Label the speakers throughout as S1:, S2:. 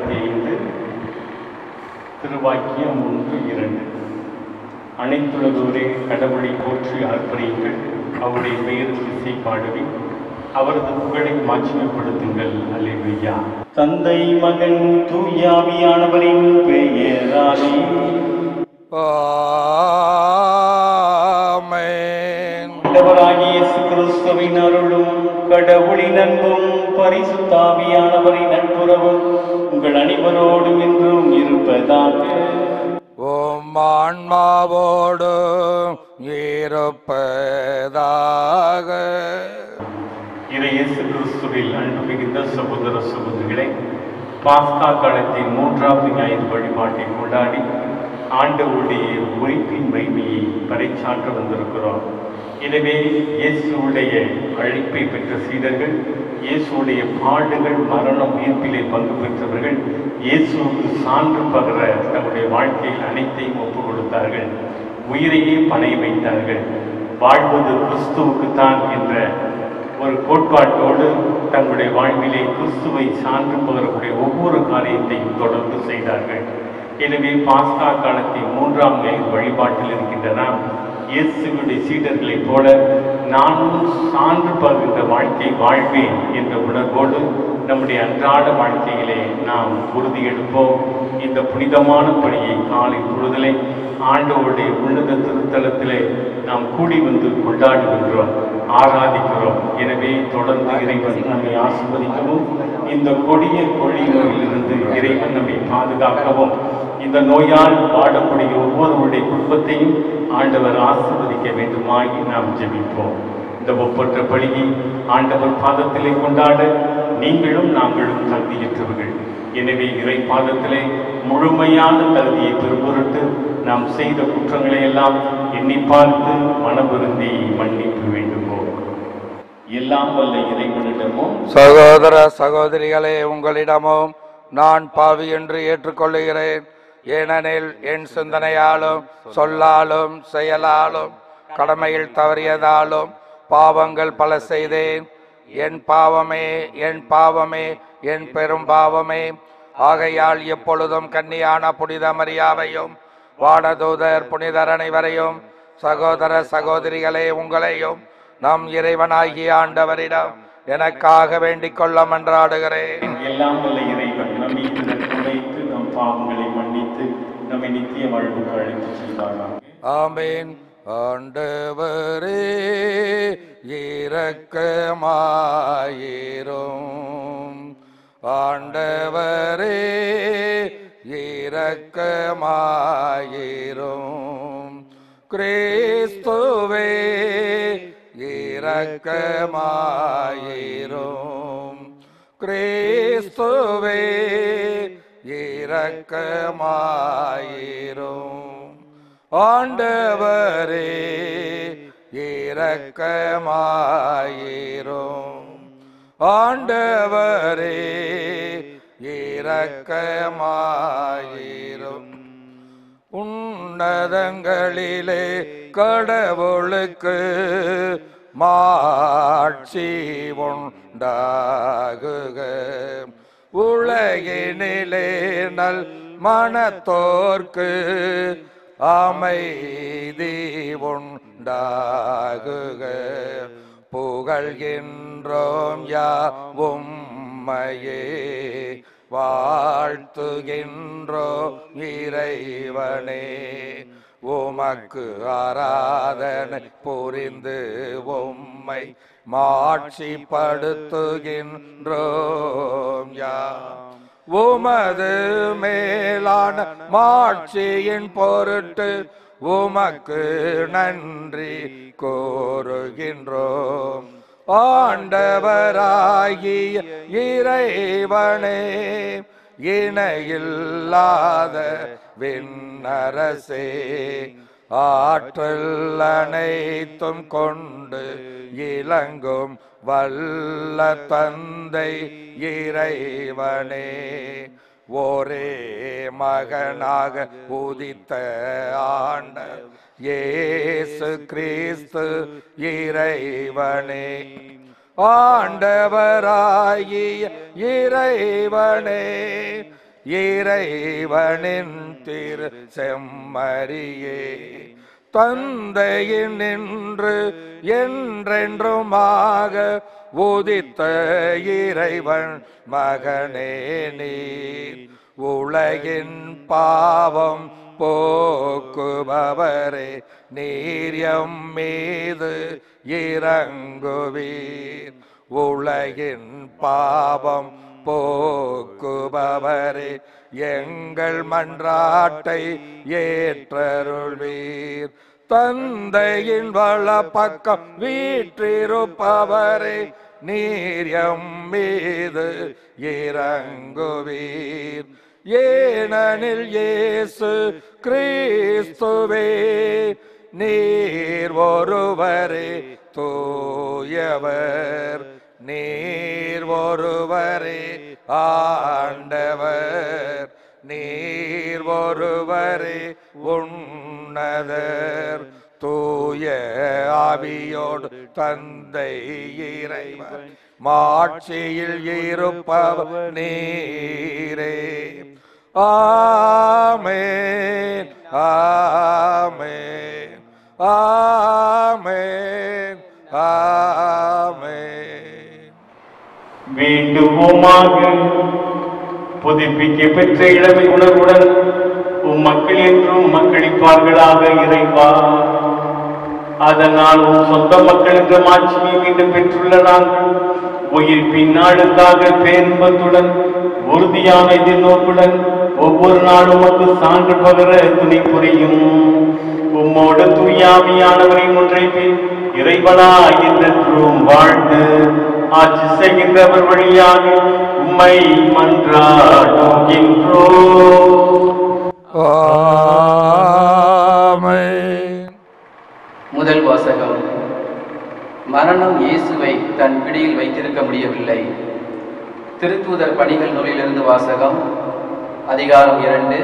S1: இருபத்தி ஐந்து திருவாக்கியம் ஒன்று இரண்டு அனைத்துலகோரே கடவுளை போற்றி ஆர்ப்பரியுங்கள் அவருடைய பெயருக்கு இசை பாடுவி அவரது புகழை மாட்சிமைப்படுத்துங்கள் அல்லேலூயா தந்தை மகன் தூயாவியானவரின் பெயராலே
S2: ஆமென்
S1: ஆண்டவராகிய இயேசு கிறிஸ்துவின் அருளும் கடவுளின் அன்பும் பரிசுத்தாவியானவரின் நட்புறவும் உங்கள் அனைவரோடும் என்றும் இருப்பதாக
S2: உம் ஆன்மாவோடு இருப்பதாக
S1: இறை இயேசு கிறிஸ்துவில் அன்பு மிகுந்த சகோதர சகோதரிகளே பாஸ்கா காலத்தின் மூன்றாவது ஞாயிறு வழிபாட்டை கொண்டாடி ஆண்டவருடைய உயிர்ப்பின் மகிமையை பறைசாற்ற வந்திருக்கிறோம் எனவே இயேசுடைய அழைப்பை பெற்ற சீடர்கள் இயேசுடைய பாடுகள் மரணம் உயிர்ப்பிலே பங்கு பெற்றவர்கள் இயேசுவுக்கு சான்று பகர தங்களுடைய வாழ்க்கையில் அனைத்தையும் ஒப்புக் கொடுத்தார்கள் உயிரையே பணைய வைத்தார்கள் வாழ்வது கிறிஸ்துவுக்குத்தான் என்ற ஒரு கோட்பாட்டோடு தங்களுடைய வாழ்விலே கிறிஸ்துவை சான்று பகரக்கூடிய ஒவ்வொரு காரியத்தையும் தொடர்ந்து செய்தார்கள் எனவே பாஸ்கா காலத்தின் மூன்றாம் ஞாயிறு வழிபாட்டில் இருக்கின்ற நாம் இயேசுவினுடைய சீடர்களைப் போல நானும் சான்று பகிர்ந்த வாழ்க்கை வாழ்வேன் என்ற உணர்வோடு நம்முடைய அன்றாட வாழ்க்கையிலே நாம் உறுதியெடுப்போம் இந்த புனிதமான பணியை காலை பொழுதிலே ஆண்டவருடைய உன்னத திருத்தலத்திலே நாம் கூடி வந்து கொண்டாடுகின்றோம் ஆராதிக்கிறோம் எனவே தொடர்ந்து இறைவன் நம்மை ஆசிர்வதிக்கவும் இந்த கொடிய கொழி நோயிலிருந்து இறைவன் நம்மை பாதுகாக்கவும் இந்த நோயால் வாடக்கூடிய ஒவ்வொருவருடைய குடும்பத்தையும் ஆண்டவர் ஆசிர்வதிக்க வேண்டுமாய் நாம் ஜெபிப்போம் இந்த ஒப்பற்ற பணியை ஆண்டவர் பாதத்திலே கொண்டாட நீங்களும் நாங்களும் தகுதியற்றவர்கள் எனவே இறை பாதத்திலே முழுமையான தகுதியை பெறும்பொருட்டு நாம் செய்த குற்றங்களை எல்லாம் எண்ணி பார்த்து மனவிருந்தி மன்னிப்பு வேண்டுமோ எல்லாம் வல்ல இறைவனிடமும்
S2: சகோதர சகோதரிகளே உங்களிடமும் நான் பாவி என்று ஏற்றுக்கொள்ளுகிறேன் ஏனெனில் என் சிந்தனையாலும் சொல்லாலும் செயலாலும் கடமையில் தவறியதாலும் பாவங்கள் பல செய்தேன் என் பாவமே என் பாவமே என் பெரும் பாவமே ஆகையால் எப்பொழுதும் கன்னியான புனித மரியாவையும் வானதூதர் புனிதர் அனைவரையும் சகோதர சகோதரிகளே உங்களையும் நம் இறைவனாகிய ஆண்டவரிடம் எனக்காக வேண்டிக் கொள்ள மன்றாடுகிறேன்
S1: எல்லாம் வல்ல இறைவன் நம் மீது நட்பு வைத்து நம் பாவங்களை மன்னித்து நம்மை நித்திய வாழ்வுக்கு அழைத்து செல்வாராம்
S2: ஆமீன் ஆண்டவரே இரக்கமாயிரும் ஆண்டவரே இரக்கமாயிரும் கிறிஸ்துவே இரக்கமாயிரும் கிறிஸ்துவே இரக்கமாயிரும் ஆண்டவரே இரக்கமாயிரும் ஆண்டவரே இரக்கமாயிரும் உன்னதங்களிலே கடவுளுக்கு மாட்சி உண்டாகுக உலகினிலே நல் மனத்தோர்க்கு அமைதி உண்டாகுக புகழ்கின்றோம் யாவும் உம்மையே வாழ்த்துகின்றோம் இறைவனே உமக்கு ஆராதனை புரிந்து உம்மை மாட்சிப்படுத்துகின்றோம் யா உமது மேலான மாட்சியின் பொருட்டு உமக்கு நன்றி கோருகின்றோம் ஆண்டவராகிய இறைவனே இணையில்லாத விண்ணரசே ஆற்றல் அனைத்தும் கொண்டு இளங்கும் வல்ல தந்தை இறைவனே ஒரே மகனாக உதித்த ஆண்ட இயேசு கிறிஸ்து இறைவனே ஆண்டவராகிய இறைவனே இறைவனின் திரு செம்மறியே தந்தையின் நின்று என்றென்றுமாக உதித்த இறைவன் மகனே நீர் உலகின் பாவம் போக்குபவரே நீரியம் மீது இறங்குவீர் உலகின் பாவம் போக்குபவரே எங்கள் மன்றாட்டை ஏற்றருள்வீர் தந்தையின் வள பக்கம் வீற்றிருப்பவரே நீர் எம் மீது இறங்குவீர் ஏனெனில் இயேசு கிறிஸ்துவே நீர் ஒருவரே தூயவர் நீர் ஒருவரே ஆண்டவர் நீர் ஒருவரே உன்னதர் தூய ஆவியோடு தந்தை இறைவன் மாட்சியில் இருப்பவர் நீரே ஆமென் ஆமென் ஆமென் ஆமென்
S1: வேண்டுவோமாக புதுப்பிக்க பெற்ற இளமை உணர்வுடன் உம் மக்கள் என்றும் மக்களிப்பார்களாக இறைவா அதனால் உம் சொந்த மக்கள் என்ற மாட்சியை மீண்டும் பெற்றுள்ள நாங்கள் உயிர் பின்னாளுக்காக பேரின்பத்துடன் உறுதியான எதிர்நோக்குடன் ஒவ்வொரு நாளும் உமக்கு சான்று பகர துணை புரியும் உம்மோடு தூயாமியானவரை ஒன்றைப்பில் இறைவனா என்றென்றும் வாழ்ந்து ஆட்சி செய்கின்றவர் வழியாக உம்மை மன்றாடுகின்றோ
S2: ஆமென்
S3: முதல் வாசகம் மரணம் இயேசுவை தன் பிடியில் வைத்திருக்க முடியவில்லை திருத்தூதர் பணிகள் நூலிலிருந்து வாசகம் அதிகாரம் இரண்டு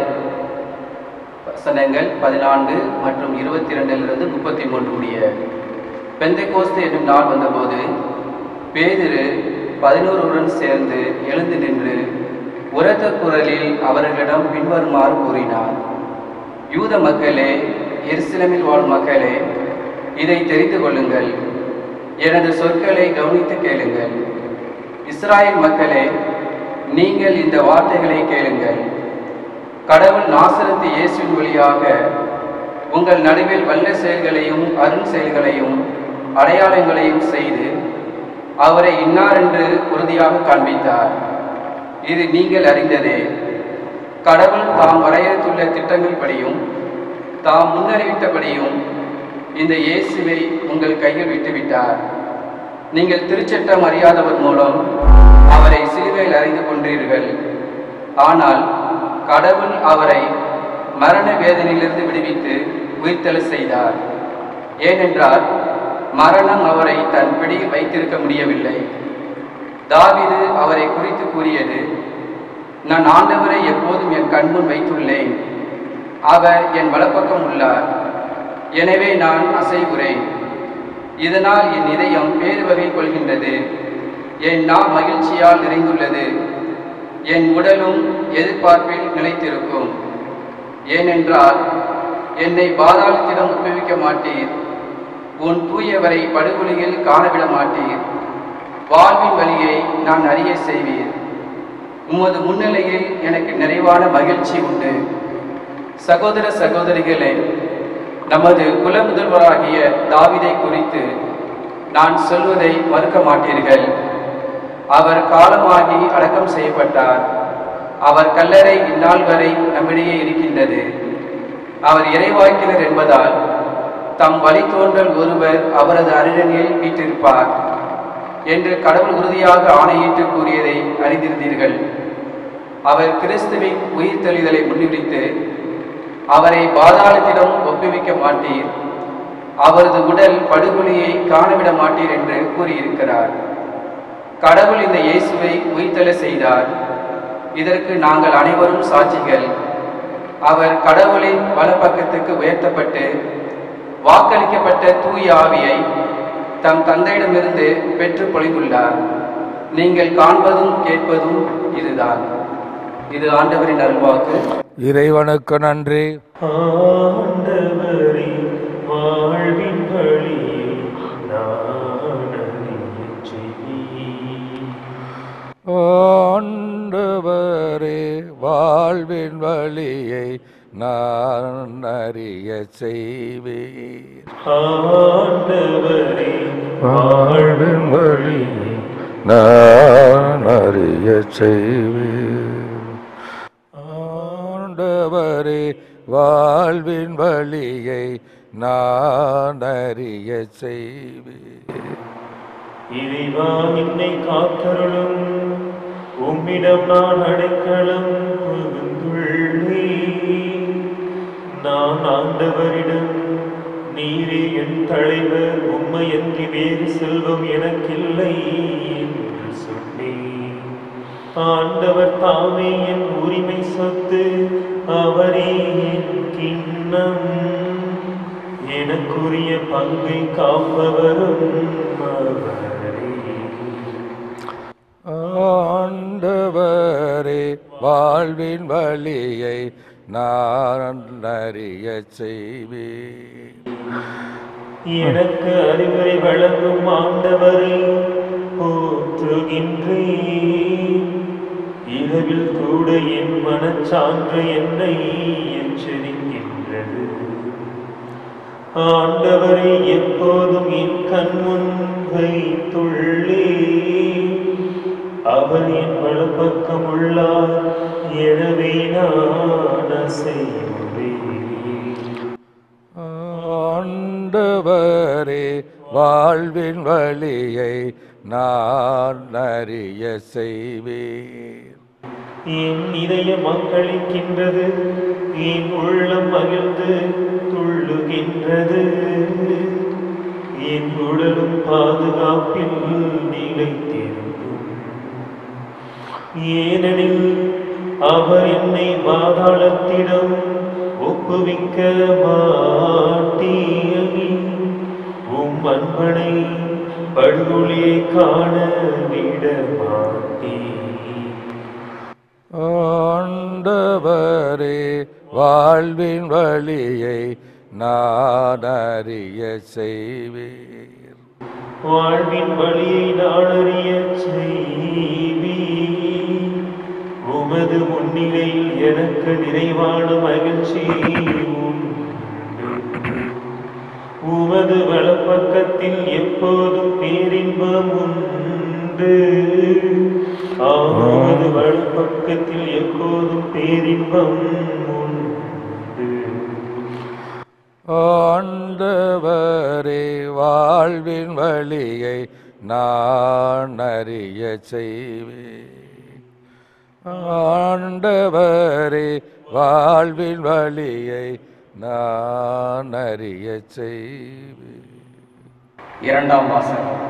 S3: வசனங்கள் பதினான்கு மற்றும் இருபத்தி இரண்டிலிருந்து முப்பத்தி மூன்று முடிய பெந்தைக்கோஸ்து என்னும் நாள் வந்தபோது பேதிரு பதினோருடன் சேர்ந்து எழுந்து நின்று உரத்த குரலில் அவர்களிடம் பின்வருமாறு கூறினார் யூத மக்களே எருசலேமில் வாழும் மக்களே இதை தெரிந்து கொள்ளுங்கள் எனது சொற்களை கவனித்து கேளுங்கள் இஸ்ராயேல் மக்களே நீங்கள் இந்த வார்த்தைகளை கேளுங்கள் கடவுள் நாசரத்து இயேசுவின் வழியாக உங்கள் நடுவில் வல்ல செயல்களையும் அருண் செயல்களையும் அடையாளங்களையும் செய்து அவரை இன்னார் என்று உறுதியாக காண்பித்தார் இது நீங்கள் அறிந்ததே கடவுள் தாம் வரையறுத்துள்ள திட்டங்கள்படியும் தாம் முன்னறிவித்தபடியும் இந்த இயேசுவை உங்கள் கையில் விட்டுவிட்டார் நீங்கள் திருச்சட்டம் அறியாதவர் மூலம் அவரை சிலுவையில் அறிந்து கொண்டீர்கள் ஆனால் கடவுள் அவரை மரண வேதனையிலிருந்து விடுவித்து உயிர்த்தெழ செய்தார் ஏனென்றால் மரணம் அவரை தன் பிடியில் வைத்திருக்க முடியவில்லை தாவீது அவரை குறித்து கூறியது நான் ஆண்டவரை எப்போதும் என் கண்முன் வைத்துள்ளேன் அவர் என் வலப்பக்கம் உள்ளார் எனவே நான் அசைவுறேன் இதனால் என் இதயம் பேறு வகை கொள்கின்றது என் நா மகிழ்ச்சியால் நிறைந்துள்ளது என் உடலும் எதிர்பார்ப்பில் நிலைத்திருக்கும் ஏனென்றால் என்னை பாதாளத்திடம் ஒப்புவிக்க மாட்டீர் உன் தூயவரை படுகொலியில் காணவிட மாட்டீர் வாழ்வின் வழியை நான் அறிய செய்வீர் உமது முன்னிலையில் எனக்கு நிறைவான மகிழ்ச்சி உண்டு சகோதர சகோதரிகளே நமது குல முதல்வராகிய தாவிதை குறித்து நான் சொல்வதை மறுக்க மாட்டீர்கள் அவர் காலமாகி அடக்கம் செய்யப்பட்டார் அவர் கல்லறை இந்நாள் வரை நம்மிடையே இருக்கின்றது அவர் இறைவாக்கினர் என்பதால் தம் வழித்தோன்றல் ஒருவர் அவரது அருகனில் வீற்றிருப்பார் என்று கடவுள் உறுதியாக ஆணையிட்டு கூறியதை அறிந்திருந்தீர்கள் அவர் கிறிஸ்துவின் உயிர்த்தெளிதலை முன்னிறுத்து அவரை பாதாளத்திடம் ஒப்புவிக்க மாட்டீர் அவரது உடல் படுகொலியை காணவிட மாட்டீர் என்று கூறியிருக்கிறார் கடவுள் இந்த இயேசுவை உயிர்த்தெழ செய்தார் இதற்கு நாங்கள் அனைவரும் சாட்சிகள் அவர் கடவுளின் வலப்பக்கத்துக்கு உயர்த்தப்பட்டு வாக்களிக்கப்பட்ட தூய ஆவியை தம் தந்தையிடமிருந்து பெற்று பொழிந்துள்ளார் நீங்கள் காண்பதும் கேட்பதும் இதுதான் இது ஆண்டவரின் அருள்வாக்கு
S2: இறைவனுக்கு நன்றி
S4: ஆண்டவரே வாழ்வின் வழியை நான் அறியச் செய்வீர்.
S2: ஆண்டவரே வாழ்வின் வழியை நான் அறிய செய்வீர்
S4: ஆண்டவரே வாழ்வின் வழியை
S2: நான் அறிய செய்வீர் ஆண்டவரே வாழ்வின் வழியை நான் அறிய செய்வீர்
S4: இறைவா என்னை காத்தருளும் உம்மிடம் நான் அடைக்கலம் புகுந்துள்ளேன் நான் ஆண்டவரிடம் நீரே என் தலைவர் உம்மையன்றி வேறு செல்வம் எனக்கில்லை என்று சொன்னேன் ஆண்டவர் தாமே என் உரிமை சொத்து அவரே என் கிண்ணம் எனக்குரிய பங்கை காப்பவரும் அவரே
S2: ஆண்டவரே வாழ்வின் வழியை நான் அறிய செய்வேன்
S4: எனக்கு அறிவுரை வழங்கும் ஆண்டவரை போற்றுகின்றேன் இரவில் கூட என் மனச்சான்று என்னை எச்சரிக்கின்றது ஆண்டவரை எப்போதும் என் கண்முன் வைத்துள்ளே அவர் என் வலப்பக்கம் உள்ளார் எனவே நான் அசையுவேன்
S2: ஆண்டவரே வாழ்வின் வழியை நான் அறிய செய்வேன்
S4: என் இதய மக்களிக்கின்றது என் உள்ளம் மகிழ்ந்து துள்ளுகின்றது என் உடலும் பாதுகாப்பில் நிலைத்திருக்கும் ஏனெனில் அவர் என்னை பாதாளத்திடம் ஒப்புவிக்க மாட்டீர் உம் அன்பனை படுகொலியை காண விட மாட்டீர்
S2: ஆண்டவரே வாழ்வின் வழியை நான் அறிய செய்வேன்
S4: வாழ்வின் வழியை நாடறிய செய்வி உமது முன்னிலையில் எனக்கு நிறைவான மகிழ்ச்சி உண்டு. உமது வலப்பக்கத்தில் எப்போதும் பேரின்பம் உண்டு ஆ, உமது வலப்பக்கத்தில் எப்போதும் பேரின்பம் உண்டு
S2: ஆண்டவரே வாழ்வின் வழியை நான் அறிய செய்வேன் ஆண்டவரே வாழ்வின் வழியை நான் அறிய செய்வேன்
S3: இரண்டாம் வாசகம்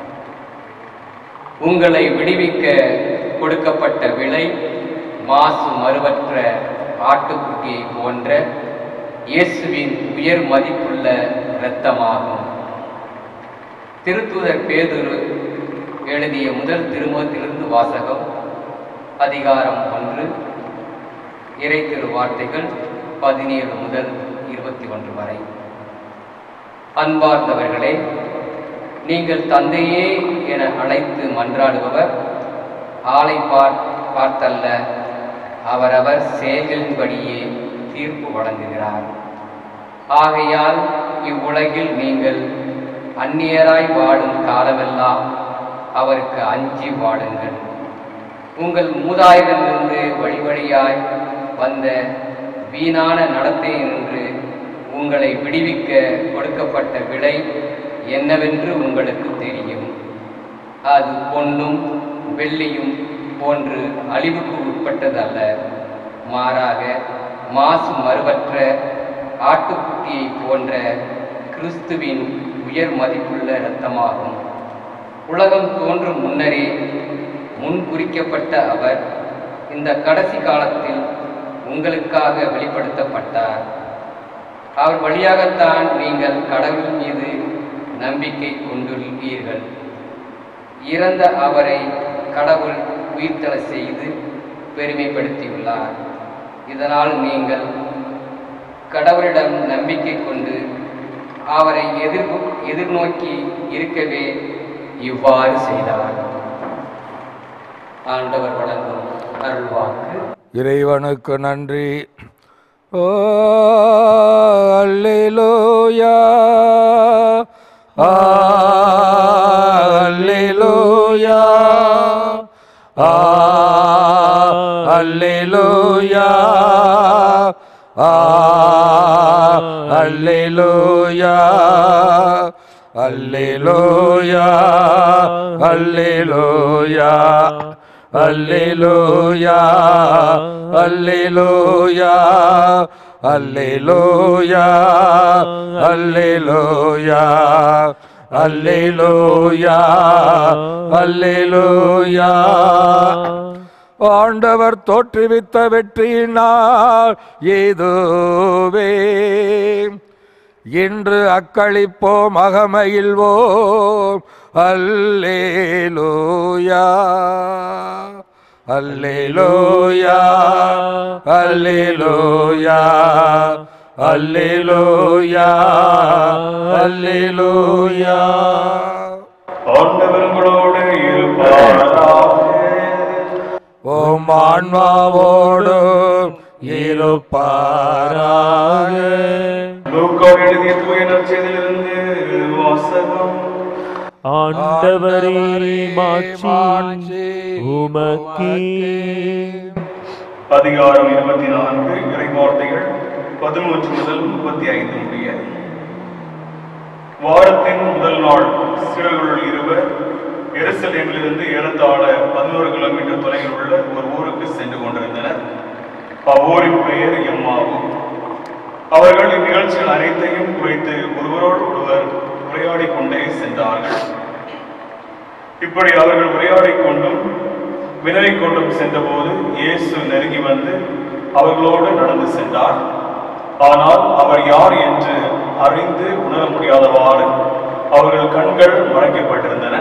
S3: உங்களை விடுவிக்க கொடுக்கப்பட்ட விலை மாசு மறுவற்ற ஆட்டுக்குட்டியை போன்ற இயேசுவின் உயர் மதிப்புள்ள இரத்தமாகும் திருத்தூதர் பேதுரு எழுதிய முதல் திருமுகத்திலிருந்து வாசகம் அதிகாரம் ஒன்று இறை திரு வார்த்தைகள் பதினேழு முதல் இருபத்தி ஒன்று வரை அன்பார்ந்தவர்களே நீங்கள் தந்தையே என அழைத்து மன்றாடுபவர் ஆளை பார் பார்த்தல்ல அவரவர் செயல்களின்படியே தீர்ப்பு வழங்குகிறார் ஆகையால் இவ்வுலகில் நீங்கள் அந்நியராய் வாழும் காலமெல்லாம் அவருக்கு அஞ்சி வாழுங்கள் உங்கள் மூதாயிலிருந்து வழி வழியாய் வந்த வீணான நடத்தையினின்று உங்களை விடுவிக்க கொடுக்கப்பட்ட விலை என்னவென்று உங்களுக்கு தெரியும் அது பொன்னும் வெள்ளியும் போன்று அழிவுக்கு உட்பட்டதல்ல மாறாக மாசு மறுவற்ற ஆட்டுக்குட்டியை போன்ற கிறிஸ்துவின் உயர் மதிப்புள்ள இரத்தமாகும் உலகம் தோன்றும் முன்னரே முன்குறிக்கப்பட்ட அவர் இந்த கடைசி காலத்தில் உங்களுக்காக வெளிப்படுத்தப்பட்டார் அவர் வழியாகத்தான் நீங்கள் கடவுள் மீது நம்பிக்கை கொண்டுள்ளீர்கள் இறந்த அவரை கடவுள் உயிர்த்தெழ செய்து பெருமைப்படுத்தியுள்ளார் இதனால் நீங்கள் கடவுளிடம் நம்பிக்கை கொண்டு அவரை எதிர் எதிர்நோக்கி இருக்கவே இவ்வாறு செய்தார் ஆண்டவர் வழங்கும் அருள்வாக்கு
S2: இறைவனுக்கு நன்றி ஓ அல்லேலூயா ஆ, அல்லேலூயா ஆ, அல்லேலூயா ஆ, அல்லேலூயா அல்லேலூயா அல்லேலூயா அல்லேலூயா அல்லேலூயா அல்லேலூயா அல்லேலூயா அல்லேலூயா அல்லேலூயா ஆண்டவர் தோற்றுவித்த வெற்றியினால் ஏதுவே இன்று அக்களிப்போம் அகமயில்வோம் அல்லேலூயா அல்லேலூயா அல்லேலூயா அல்லேலூயா அல்லேலூயா
S1: ஆண்டவர் உங்களோடு இருப்பாராக
S2: ஓம் ஆன்மாவோடு இருப்பாராக
S1: லூக்கா எழுதிய தூய நற்செய்தியிலிருந்து வாசகம்
S4: ஆண்டவரே மாட்சி உமக்கே
S1: அதிகாரம் இருபத்தி நான்கு இறைவார்த்தைகள் பதினொன்று முதல் முப்பத்தி ஐந்து முடிய வாரத்தின் முதல் நாள் சிறுகளுள் இருவர் எருசலேமிலிருந்து ஏறத்தாழ பதினோரு கிலோமீட்டர் தொலைவில் உள்ள ஒரு ஊருக்கு சென்று கொண்டிருந்தனர் அவ்வூரின் பெயர் எம்மாவு அவர்கள் இந்நிகழ்ச்சிகள் அனைத்தையும் குறித்து ஒருவரோடு ஒருவர் உரையாடிக் கொண்டே சென்றார்கள் இப்படி அவர்கள் உரையாடிக் கொண்டும் வினவிக் கொண்டும் சென்றபோது இயேசு நெருங்கி வந்து அவர்களோடு நடந்து சென்றார் ஆனால் அவர் யார் என்று அறிந்து உணர முடியாதவாறு அவர்கள் கண்கள் மறைக்கப்பட்டிருந்தன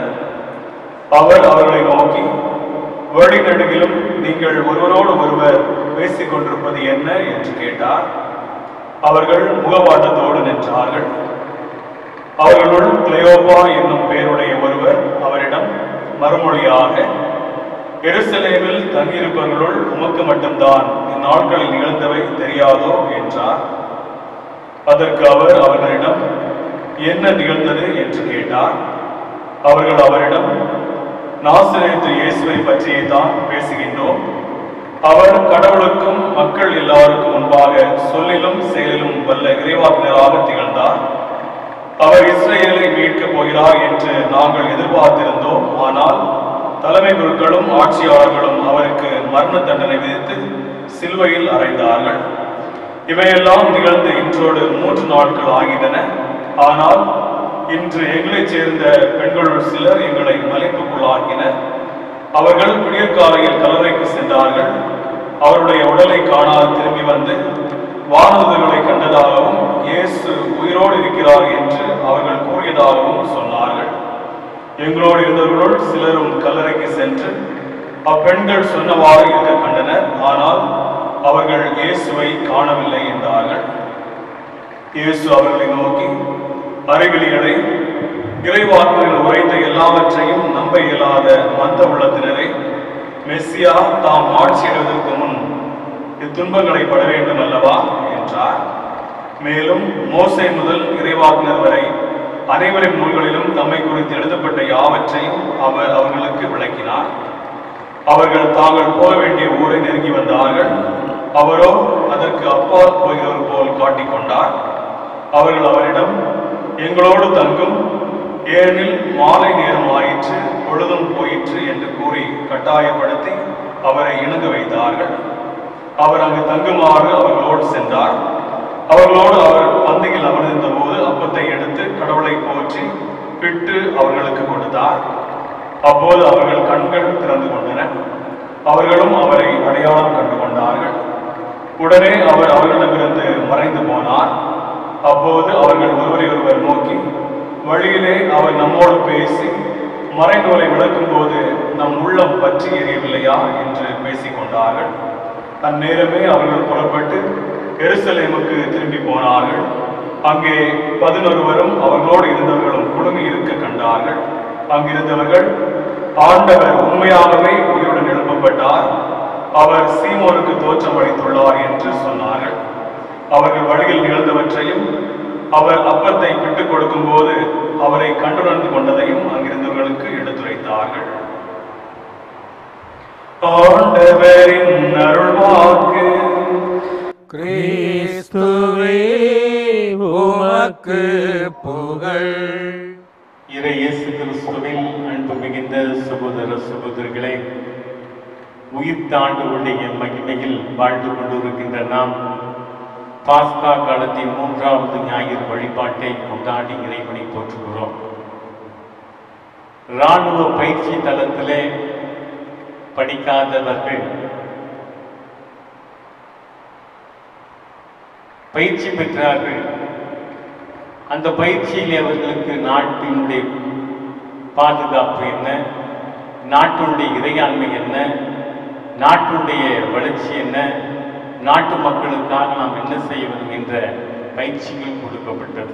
S1: அவர் அவர்களை நோக்கி வழி நடுவிலும் நீங்கள் ஒருவரோடு ஒருவர் பேசிக் கொண்டிருப்பது என்ன என்று கேட்டார் அவர்கள் முகவாட்டத்தோடு நின்றார்கள் அவர்களுள் கிளையோபா என்னும் பெயருடைய ஒருவர் அவரிடம் மறுமொழியாக எருசலேமில் தங்கியிருப்பவர்களுள் உமக்கு மட்டும்தான் இந்நாட்களில் நிகழ்ந்தவை தெரியாதோ என்றார் அதற்கு அவர் அவர்களிடம் என்ன நிகழ்ந்தது என்று கேட்டார் அவர்கள் அவரிடம் நாசரேத்து இயேசுவை பற்றியே தான் பேசுகின்றோம் அவர் கடவுளுக்கும் மக்கள் எல்லாருக்கும் முன்பாக சொல்லிலும் செயலிலும் வல்ல இறைவாக்கினராக திகழ்ந்தார் அவர் இஸ்ரேலை மீட்கப் போகிறார் என்று நாங்கள் எதிர்பார்த்திருந்தோம் ஆனால் தலைமை குருக்களும் ஆட்சியாளர்களும் அவருக்கு மரண தண்டனை விதித்து சிலுவையில் அறைந்தார்கள் இவையெல்லாம் நிகழ்ந்து இன்றோடு மூன்று நாட்கள் ஆகின்றன ஆனால் இன்று எங்களைச் சேர்ந்த பெண்களுள் சிலர் எங்களை மலைப்புக்குள்ளாக்கினர் அவர்கள் விடியற்காலையில் கல்லறைக்கு சென்றார்கள் அவருடைய உடலை காணாது திரும்பி வந்து வானதுகளை கண்டதாகவும் இயேசு உயிரோடு இருக்கிறார் என்று அவர்கள் கூறியதாகவும் சொன்னார்கள் எங்களோடு இருந்தவர்களுள் சிலரும் கல்லறைக்கு சென்று அப்பெண்கள் சொன்னவாறு இருக்க கண்டனர் ஆனால் அவர்கள் இயேசுவை காணவில்லை என்றார்கள் இயேசு அவர்களை நோக்கி அறிவிலிகளை இறைவாக்குகள் உரைத்த எல்லாவற்றையும் நம்ப இயலாத மந்த உள்ளத்தினரை மெஸ்ஸியா தாம் ஆட்சியிடுவதற்கு முன் இத்துன்பங்களை பட வேண்டும் அல்லவா என்றார் மேலும் மோசே முதல் இறைவாக்கினர் வரை அனைவரின் நூல்களிலும் தம்மை குறித்து எழுதப்பட்ட யாவற்றையும் அவர் அவர்களுக்கு விளக்கினார் அவர்கள் தாங்கள் போக வேண்டிய ஊரை நெருங்கி வந்தார்கள் அவரோ அதற்கு அப்பால் போகிறவர் போல் காட்டிக்கொண்டார் அவர்கள் அவரிடம் எங்களோடு தங்கும் ஏனெனில் மாலை நேரம் ஆயிற்று பொழுதும் போயிற்று என்று கூறி கட்டாயப்படுத்தி அவரை இணங்க வைத்தார்கள் அவர் அங்கு தங்குமாறு அவர்களோடு சென்றார் அவர்களோடு அவர் பந்தியில் அமர்ந்திருந்த போது அப்பத்தை எடுத்து கடவுளை போற்றி பிட்டு அவர்களுக்கு கொடுத்தார் அப்போது அவர்கள் கண்கள் திறந்து கொண்டன அவர்களும் அவரை அடையாளம் கண்டு கொண்டார்கள் உடனே அவர் அவர்களிடமிருந்து மறைந்து போனார் அப்போது அவர்கள் ஒருவரை ஒருவர் நோக்கி வழியிலே அவர் நம்மோடு பேசி
S5: மறைநூலை விளக்கும் போது நம் உள்ளம் பற்றி எரியவில்லையா என்று பேசிக் கொண்டார்கள் அந்நேரமே அவர்கள் புறப்பட்டு எருசலேமுக்கு திரும்பி போனார்கள் அங்கே பதினொருவரும் அவர்களோடு இருந்தவர்களும் குழுமி இருக்க கண்டார்கள் அங்கிருந்தவர்கள் ஆண்டவர் உண்மையாகவே உயிருடன் எழுப்பப்பட்டார் அவர் சீமோனுக்கு தோற்றம் அளித்துள்ளார் என்று சொன்னார்கள் அவர்கள் வழியில் நிகழ்ந்தவற்றையும் அவர் அப்பத்தை விட்டுக் கொடுக்கும் போது அவரை கண்டுணர்ந்து கொண்டதையும் அங்கிருந்தவர்களுக்கு எடுத்துரைத்தார்கள் ஆண்டவரின் அருள்வாக்கு
S2: கிறிஸ்துவே உமக்கு புகழ்
S1: இறை இயேசு கிறிஸ்துவில் அன்பு மிகுந்த சகோதர சகோதரிகளே உயிர் தாண்டுடைய மகிமையில் வாழ்ந்து கொண்டிருக்கின்ற நாம் பாஸ்கா காலத்தின் மூன்றாவது ஞாயிறு வழிபாட்டை கொண்டாடி இறைவனை போற்றுகிறோம் இராணுவ பயிற்சி தளத்திலே படிக்காதவர்கள் பயிற்சி பெற்றார்கள் அந்த பயிற்சியில் அவர்களுக்கு நாட்டினுடைய பாதுகாப்பு என்ன நாட்டினுடைய இறையாண்மை என்ன நாட்டினுடைய வளர்ச்சி என்ன நாட்டு மக்களுக்காக நாம் என்ன செய்ய வேண்டும் என்ற பயிற்சிகள் கொடுக்கப்பட்டது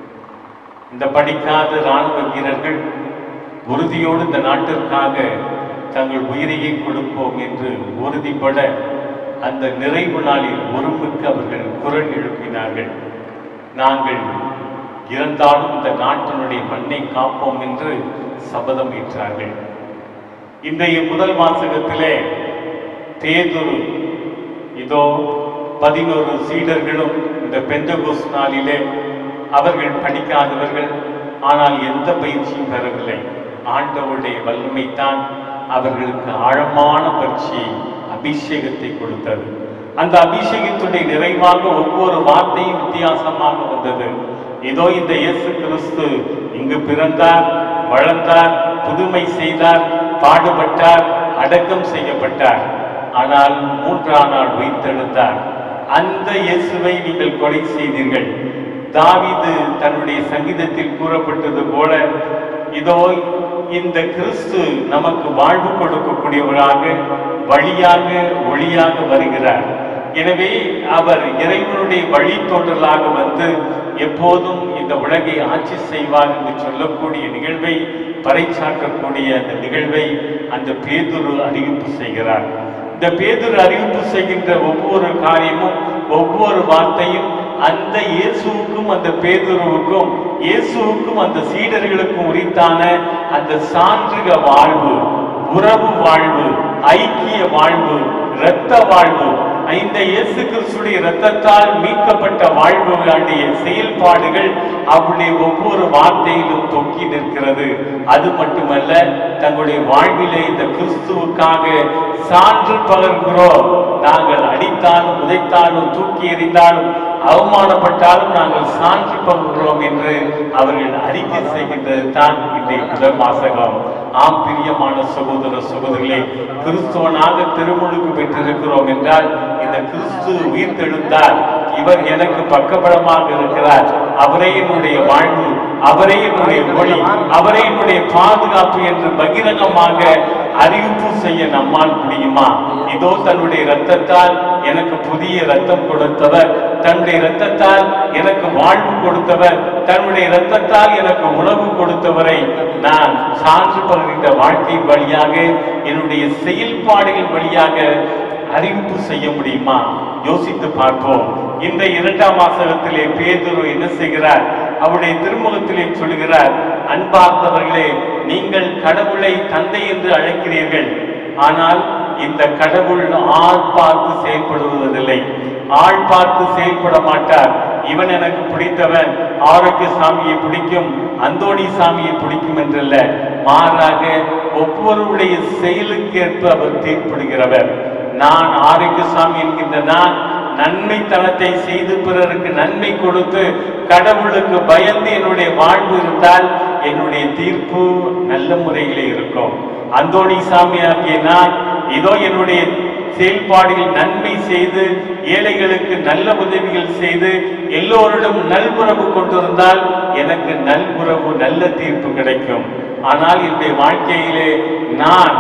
S1: இந்த படிக்காத இராணுவ வீரர்கள் உறுதியோடு இந்த நாட்டிற்காக தங்கள் உயிரையே கொடுப்போம் என்று உறுதிப்பட அந்த நிறைவு நாளில் ஒருமிக்க அவர்கள் குரல் எழுப்பினார்கள் நாங்கள் இறந்தாலும் இந்த நாட்டினுடைய மண்ணை காப்போம் என்று சபதம் ஏற்றார்கள் இன்றைய முதல் வாசகத்திலே பேதுரு இதோ பதினோரு சீடர்களும் இந்த பெந்தகோஸ் நாளிலே அவர்கள் படிக்காதவர்கள் ஆனால் எந்த பயிற்சியும் பெறவில்லை ஆண்டவருடைய வல்லமைத்தான் அவர்களுக்கு ஆழமான பயிற்சியை அபிஷேகத்தை கொடுத்தது அந்த அபிஷேகத்துடைய நிறைவாக ஒவ்வொரு வார்த்தையும் வித்தியாசமாக வந்தது இதோ இந்த இயேசு கிறிஸ்து இங்கு பிறந்தார் வளர்ந்தார் புதுமை செய்தார் பாடுபட்டார் அடக்கம் செய்யப்பட்டார் ஆனால் மூன்றாம் நாள் உயிர்த்தெழுந்தார் அந்த இயேசுவை நீங்கள் கொலை செய்தீர்கள் தாவீது தன்னுடைய சங்கீதத்தில் கூறப்பட்டது போல இதோ இந்த கிறிஸ்து நமக்கு வாழ்வு கொடுக்கக்கூடியவராக வழியாக ஒளியாக வருகிறார் எனவே அவர் இறைவனுடைய வழித்தோன்றலாக வந்து எப்போதும் இந்த உலகை ஆட்சி செய்வார் என்று சொல்லக்கூடிய நிகழ்வை பறைசாற்றக்கூடிய அந்த நிகழ்வை அந்த பேதுரு அறிவிப்பு செய்கிறார் இந்த பேதுரு அறிவிப்பு செய்கின்ற ஒவ்வொரு காரியமும் ஒவ்வொரு வார்த்தையும் அந்த இயேசுவுக்கும் அந்த பேதுருவுக்கும் இயேசுவுக்கும் அந்த சீடர்களுக்கும் உரித்தான அந்த சான்றுக வாழ்வு உறவு வாழ்வு ஐக்கிய வாழ்வு இரத்த வாழ்வு இந்த இயேசு கிறிஸ்துடைய இரத்தத்தால் மீட்கப்பட்ட வாழ்வு வேண்டிய செயல்பாடுகள் அவருடைய ஒவ்வொரு வார்த்தையிலும் தொக்கி நிற்கிறது அது மட்டுமல்ல தங்களுடைய வாழ்விலே இந்த கிறிஸ்துவுக்காக சான்று பகர்கிறோம் நாங்கள் அடித்தாலும் உதைத்தாலும் தூக்கி எறிந்தாலும் அவமானப்பட்டாலும் நாங்கள் சான்று பகுகிறோம் என்று அவர்கள் அறிக்கை செய்கின்றது தான் இன்றைய முதல் வாசகம் ஆம் பிரியமான சகோதர சகோதரிகளே கிறிஸ்துவனாக திருமுழுக்கு பெற்றிருக்கிறோம் என்றால் இந்த கிறிஸ்து உயிர்த்தெழுந்தார் இவர் எனக்கு பக்கபலமாக இருக்கிறார் அவரே என்னுடைய வாழ்வு அவரே என்னுடைய மொழி அவரே என்னுடைய பாதுகாப்பு என்று பகிரங்கமாக அறிவிப்பு செய்ய நம்மால் முடியுமா இதோ தன்னுடைய இரத்தத்தால் எனக்கு புதிய இரத்தம் கொடுத்தவர் தன்னுடைய இரத்தத்தால் எனக்கு வாழ்வு கொடுத்தவர் தன்னுடைய இரத்தத்தால் எனக்கு உணவு கொடுத்தவரை நான் சான்று பகிர்ந்த வாழ்க்கையின் வழியாக என்னுடைய செயல்பாடுகள் வழியாக அறிவிப்பு செய்ய முடியுமா யோசித்து பார்ப்போம் இந்த இரண்டாம் வாசகத்திலே பேதுரு என்ன செய்கிறார் அவருடைய திருமுகத்திலே சொல்கிறார் அன்பார்ந்தவர்களே நீங்கள் கடவுளை தந்தை என்று அழைக்கிறீர்கள் ஆனால் இந்த கடவுள் ஆள் பார்த்து செயல்படுவதில்லை ஆள் பார்த்து செயல்பட மாட்டார் இவன் எனக்கு பிடித்தவன் ஆரோக்கிய சாமியை பிடிக்கும் அந்தோணி சாமியை பிடிக்கும் என்றல்ல மாறாக ஒவ்வொருடைய செயலுக்கேற்ப அவர் தீர்ப்பிடுகிறவர் நான் ஆரோக்கியசாமி என்கின்ற நான் நன்மைத்தனத்தை செய்து பிறருக்கு நன்மை கொடுத்து கடவுளுக்கு பயந்து என்னுடைய வாழ்வு இருந்தால் என்னுடைய தீர்ப்பு நல்ல முறையிலே இருக்கும் அந்தோணி சாமி ஆகிய நான் இதோ என்னுடைய செயல்பாடுகள் நன்மை செய்து ஏழைகளுக்கு நல்ல உதவிகள் செய்து எல்லோரிடம் நல்புறவு கொண்டிருந்தால் எனக்கு நல்புறவு நல்ல தீர்ப்பு கிடைக்கும் ஆனால் என்னுடைய வாழ்க்கையிலே நான்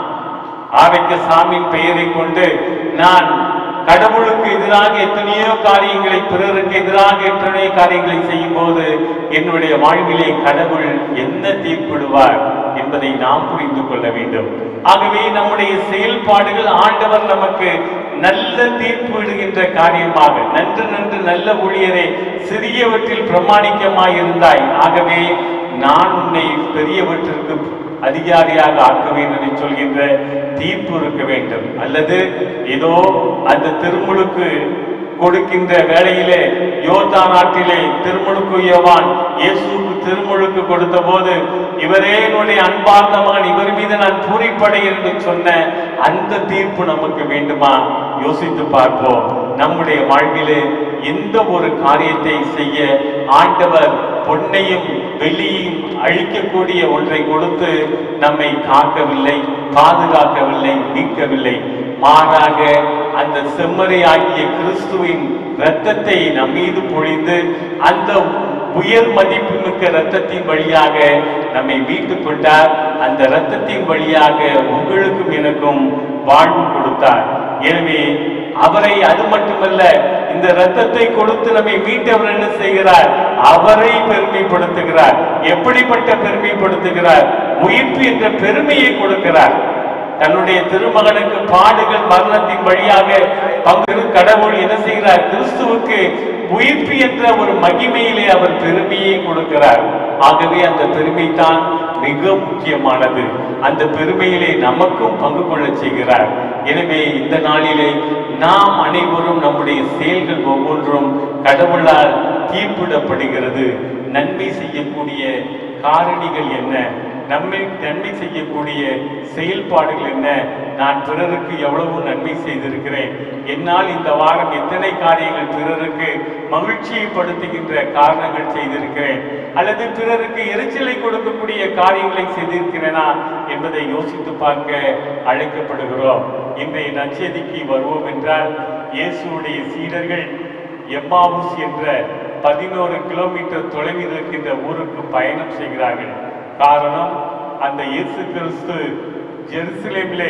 S1: ஆரோக்கிய சாமியின் பெயரை கொண்டு நான் கடவுளுக்கு எதிராக எத்தனையோ காரியங்களை பிறருக்கு எதிராக எத்தனையோ காரியங்களை செய்யும் போது என்னுடைய வாழ்விலே கடவுள் என்ன தீர்ப்பிடுவார் என்பதை நாம் புரிந்து கொள்ள வேண்டும் ஆகவே நம்முடைய செயல்பாடுகள் ஆண்டவர் நமக்கு நல்ல தீர்ப்பு விடுகின்ற காரியமாக நன்று நன்று நல்ல ஊழியரே சிறியவற்றில் பிரமாணிக்கமாய் இருந்தாய் ஆகவே நான் உன்னை பெரியவற்றிற்கு அதிகாரியாக ஆக்குவேன் என்று சொல்கின்ற தீர்ப்பு இருக்க வேண்டும் அல்லது ஏதோ அந்த திருமுழுக்கு கொடுக்கின்ற வேளையிலே யோர்தா நாட்டிலே திருமுழுக்கு யோவான் இயேசுவுக்கு திருமுழுக்கு கொடுத்த போது இவரே என்னுடைய அன்பார்ந்த மகன் இவர் மீது நான் பூரிப்படை என்று சொன்ன அந்த தீர்ப்பு நமக்கு வேண்டுமா யோசித்து பார்ப்போம் நம்முடைய வாழ்விலே எந்த ஒரு காரியத்தை செய்ய ஆண்டவர் பொன்னையும் வெள்ளியையும் அழிக்கக்கூடிய ஒன்றை கொடுத்து நம்மை காக்கவில்லை பாதுகாக்கவில்லை மீட்கவில்லை மாறாக அந்த செம்மறி ஆகிய கிறிஸ்துவின் இரத்தத்தை நம் மீது பொழிந்து அந்த உயர் மதிப்புமிக்க இரத்தத்தின் வழியாக நம்மை மீட்டுக் கொண்டார் அந்த இரத்தத்தின் வழியாக உங்களுக்கும் எனக்கும் வாழ்வு கொடுத்தார் எனவே அவரை அது மட்டுமல்ல இந்த இரத்தத்தை கொடுத்து நம்மை மீட்டவர் என்ன செய்கிறார் அவரை பெருமைப்படுத்துகிறார் எப்படிப்பட்ட பெருமைப்படுத்துகிறார் உயிர்ப்பு என்ற பெருமையை கொடுக்கிறார் தன்னுடைய திருமகனுக்கு பாடுகள் மரணத்தின் வழியாக பங்கு கடவுள் என்ன செய்கிறார் கிறிஸ்துவுக்கு உயிர்ப்பு என்ற ஒரு மகிமையிலே அவர் பெருமையை கொடுக்கிறார் ஆகவே அந்த பெருமை தான் மிக முக்கியமானது அந்த பெருமையிலே நமக்கும் பங்கு கொள்ளச் செய்கிறார் எனவே இந்த நாளிலே நாம் அனைவரும் நம்முடைய செயல்கள் ஒவ்வொன்றும் கடவுளால் தீர்ப்பிடப்படுகிறது நன்மை செய்யக்கூடிய காரணிகள் என்ன நம்மை நன்மை செய்யக்கூடிய செயல்பாடுகள் என்ன நான் பிறருக்கு எவ்வளவு நன்மை செய்திருக்கிறேன் என்னால் இந்த வாரம் எத்தனை காரியங்கள் பிறருக்கு மகிழ்ச்சியை படுத்துகின்ற காரணங்கள் செய்திருக்கிறேன் அல்லது பிறருக்கு எரிச்சலை கொடுக்கக்கூடிய காரியங்களை செய்திருக்கிறேனா என்பதை யோசித்து பார்க்க அழைக்கப்படுகிறோம் இன்றைய நச்செதிக்கு வருவோம் என்றால் இயேசுடைய சீடர்கள் எம்மாவுஸ் என்ற பதினோரு கிலோமீட்டர் தொலைவில் இருக்கின்ற ஊருக்கு பயணம் செய்கிறார்கள் காரணம் அந்த இயேசு கிறிஸ்து ஜெருசலேமிலே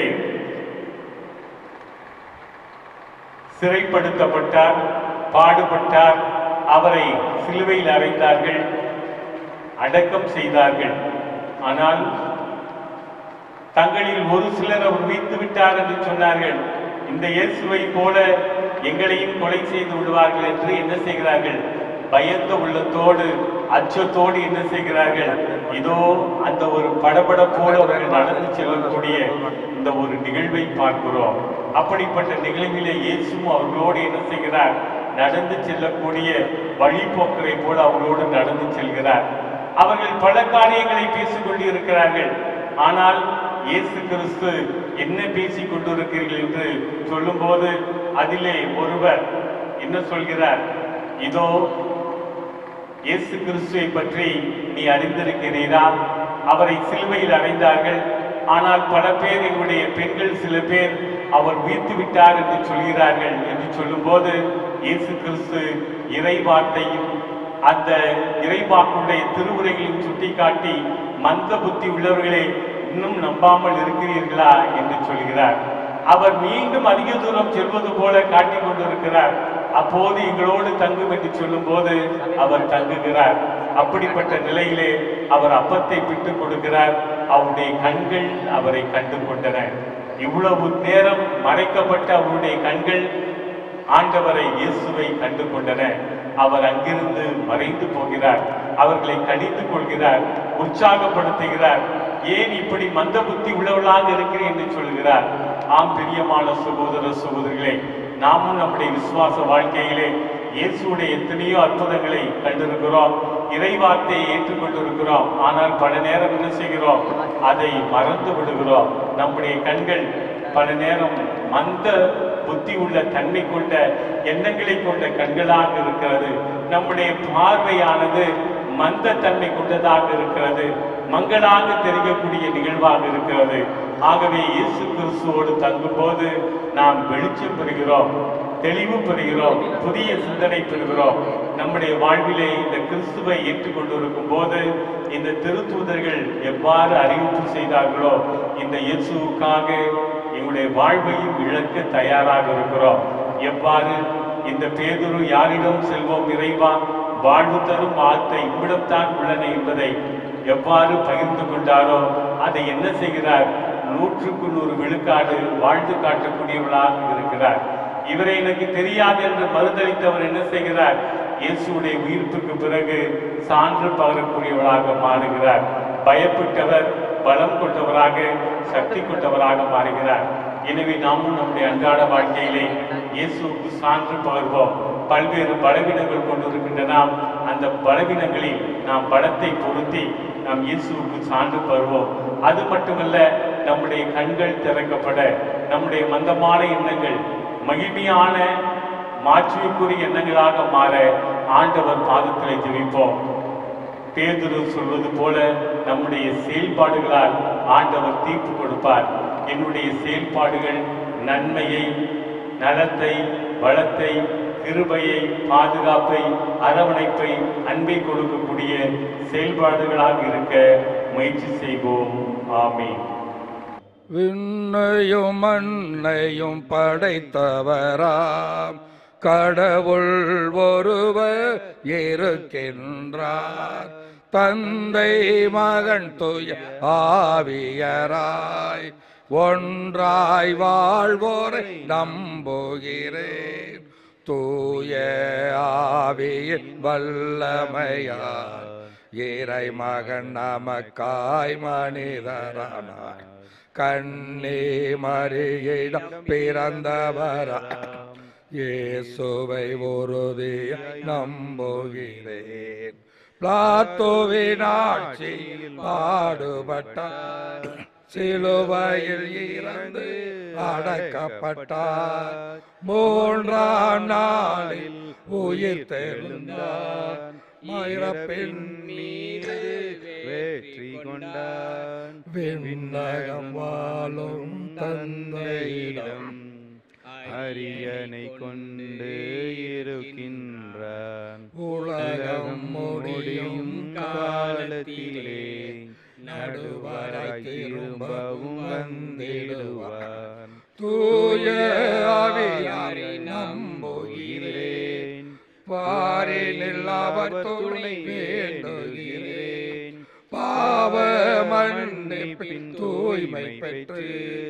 S1: சிறைப்படுத்தப்பட்டார் பாடுபட்டார் அவரை சிலுவையில் அறைந்தார்கள் அடக்கம் செய்தார்கள் ஆனால் தங்களில் ஒரு சிலர் அவர் வைத்து விட்டார் என்று சொன்னார்கள் இந்த இயேசுவை போல எங்களையும் கொலை செய்து விடுவார்கள் என்று என்ன செய்கிறார்கள் பயந்த உள்ளத்தோடு அச்சத்தோடு என்ன செய்கிறார்கள் இதோ அந்த ஒரு படபடப்போடு அவர்கள் நடந்து செல்லக்கூடிய இந்த ஒரு நிகழ்வை பார்க்கிறோம் அப்படிப்பட்ட நிகழ்விலே இயேசுவும் அவர்களோடு என்ன செய்கிறார் நடந்து செல்லக்கூடிய வழிபோக்கரை போல அவர்களோடு நடந்து செல்கிறார் அவர்கள் பல காரியங்களை பேசிக் கொண்டிருக்கிறார்கள் ஆனால் இயேசு கிறிஸ்து என்ன பேசிக் கொண்டிருக்கிறீர்கள் என்று சொல்லும்போது அதிலே ஒருவர் என்ன சொல்கிறார் இதோ இயேசு கிறிஸ்துவை பற்றி நீ அறிந்திருக்கிறீரா அவரை சிலுவையில் அறைந்தார்கள் ஆனால் பல பேர் எங்களுடைய பெண்கள் சில பேர் அவர் உயிர்த்து விட்டார் என்று சொல்கிறார்கள் என்று சொல்லும்போது இயேசு கிறிஸ்து இறை வார்த்தையும் அந்த இறைவாக்குடைய திருவுரைகளையும் சுட்டிக்காட்டி மந்த புத்தி உள்ளவர்களே இன்னும் நம்பாமல் இருக்கிறீர்களா என்று சொல்கிறார் அவர் மீண்டும் அதிக தூரம் செல்வது போல காட்டிக் கொண்டிருக்கிறார் அப்போது எங்களோடு தங்கும் என்று சொல்லும்போது அவர் தங்குகிறார் அப்படிப்பட்ட நிலையிலே அவர் அப்பத்தை பிட்டு கொடுக்கிறார் அவருடைய கண்கள் அவரை கண்டு கொண்டன இவ்வளவு நேரம் மறைக்கப்பட்ட அவருடைய கண்கள் ஆண்டவரை இயேசுவை கண்டு கொண்டன அவர் அங்கிருந்து மறைந்து போகிறார் அவர்களை கடிந்து கொள்கிறார் உற்சாகப்படுத்துகிறார் ஏன் இப்படி மந்த புத்தி உள்ளவர்களாக இருக்கிறேன் என்று சொல்கிறார் ஆம் பிரியமான சகோதர சகோதரிகளே நாமும் நம்முடைய விசுவாச வாழ்க்கையிலே இயேசுடைய எத்தனையோ அற்புதங்களை கண்டிருக்கிறோம் இறைவார்த்தையை ஏற்றுக்கொண்டிருக்கிறோம் ஆனால் பல நேரம் என்ன செய்கிறோம் அதை மறந்து விடுகிறோம் நம்முடைய கண்கள் பல நேரம் மந்த புத்தி உள்ள தன்மை கொண்ட எண்ணங்களை கொண்ட கண்களாக இருக்கிறது நம்முடைய பார்வையானது மந்த தன்மை கொண்டதாக இருக்கிறது மங்களாக தெரியக்கூடிய நிகழ்வாக இருக்கிறது ஆகவே இயேசு கிறிஸ்துவோடு தங்கும்போது நாம் வெளிச்சம் பெறுகிறோம் தெளிவு பெறுகிறோம் புதிய சிந்தனை பெறுகிறோம் நம்முடைய வாழ்விலே இந்த கிறிஸ்துவை ஏற்றுக்கொண்டிருக்கும் போது இந்த திருத்தூதர்கள் எவ்வாறு அறிவிப்பு செய்தார்களோ இந்த இயேசுவுக்காக எங்களுடைய வாழ்வையும் இழக்க தயாராக இருக்கிறோம் எவ்வாறு இந்த பேதுரு யாரிடம் செல்வோம் இறைவா வாழ்வு தரும் வார்த்தை இவ்விடம்தான் உள்ளன என்பதை எவ்வாறு பகிர்ந்து கொண்டாரோ அதை என்ன செய்கிறார் நூற்றுக்கு நூறு விழுக்காடு வாழ்ந்து காட்டக்கூடியவளாக இருக்கிறார் இவரை எனக்கு தெரியாது என்று மறுதளித்தவர் என்ன செய்கிறார் இயேசுடைய உயிர்ப்புக்கு பிறகு சான்று பகரக்கூடியவளாக மாறுகிறார் பயப்பட்டவர் பலம் கொண்டவராக சக்தி கொண்டவராக மாறுகிறார் எனவே நாமும் நம்முடைய அன்றாட வாழ்க்கையிலே இயேசுவுக்கு சான்று பகர்வோம் பல்வேறு பலவீனங்கள் கொண்டிருக்கின்றன அந்த பலவீனங்களில் நாம் பலத்தை பொருத்தி நாம் இயேசுவுக்கு சான்று பருவோம் அது மட்டுமல்ல நம்முடைய கண்கள் திறக்கப்பட நம்முடைய மந்தமான எண்ணங்கள் மகிமையான மாற்றுக்குரிய எண்ணங்களாக மாற ஆண்டவர் பாதத்திலே ஜெபிப்போம் பேதுரு சொல்வது போல நம்முடைய செயல்பாடுகளால் ஆண்டவர் தீர்ப்பு கொடுப்பார் என்னுடைய செயல்பாடுகள் நன்மையை நலத்தை வளத்தை கிருபையை பாதுகாப்பை அரவணைப்பை அன்பை கொடுக்கக்கூடிய செயல்பாடுகளாக இருக்க முயற்சி செய்வோம் ஆமீன்
S2: விண்ணையும் மண்ணையும் படைத்தவராம் கடவுள் ஒருவர் இருக்கின்றார் தந்தை மகன் துய ஆவியராய் ஒன்றாய் வாழ்வோரை நம்புகிறேன் தூய ஆவியின் வல்லமையார் இறை மகன் நமக்காய் மனிதரானார் கண்ணே மறியிடம் பிறந்தவரா இயேசுவை உறுதிய நம்புகிறேன் பிளாத்தோவின் ஆட்சியில் பாடுபட்டார் சிலுவையில் இறந்து அடக்கப்பட்டார் மூன்றாம் நாளில் உயிர் தெழுந்தார் மயிரப்பின் மீது
S6: வெற்றி கொண்டான்
S2: விண்ணகம் வாழும் தந்தையிடம்
S6: அரியணை கொண்டு இருக்கின்றான்
S2: உலகம் முடியும்
S6: காலத்திலே
S2: நடுவராய்
S6: நடுவராய் திரும்பவும் வந்திடுவான்
S2: தூய ஆவியாரை நம்புகிறேன் பாரினில் அவர் துணை வேண்டுகிறேன் பாவ மன்னிப்பின் தூய்மை பெற்று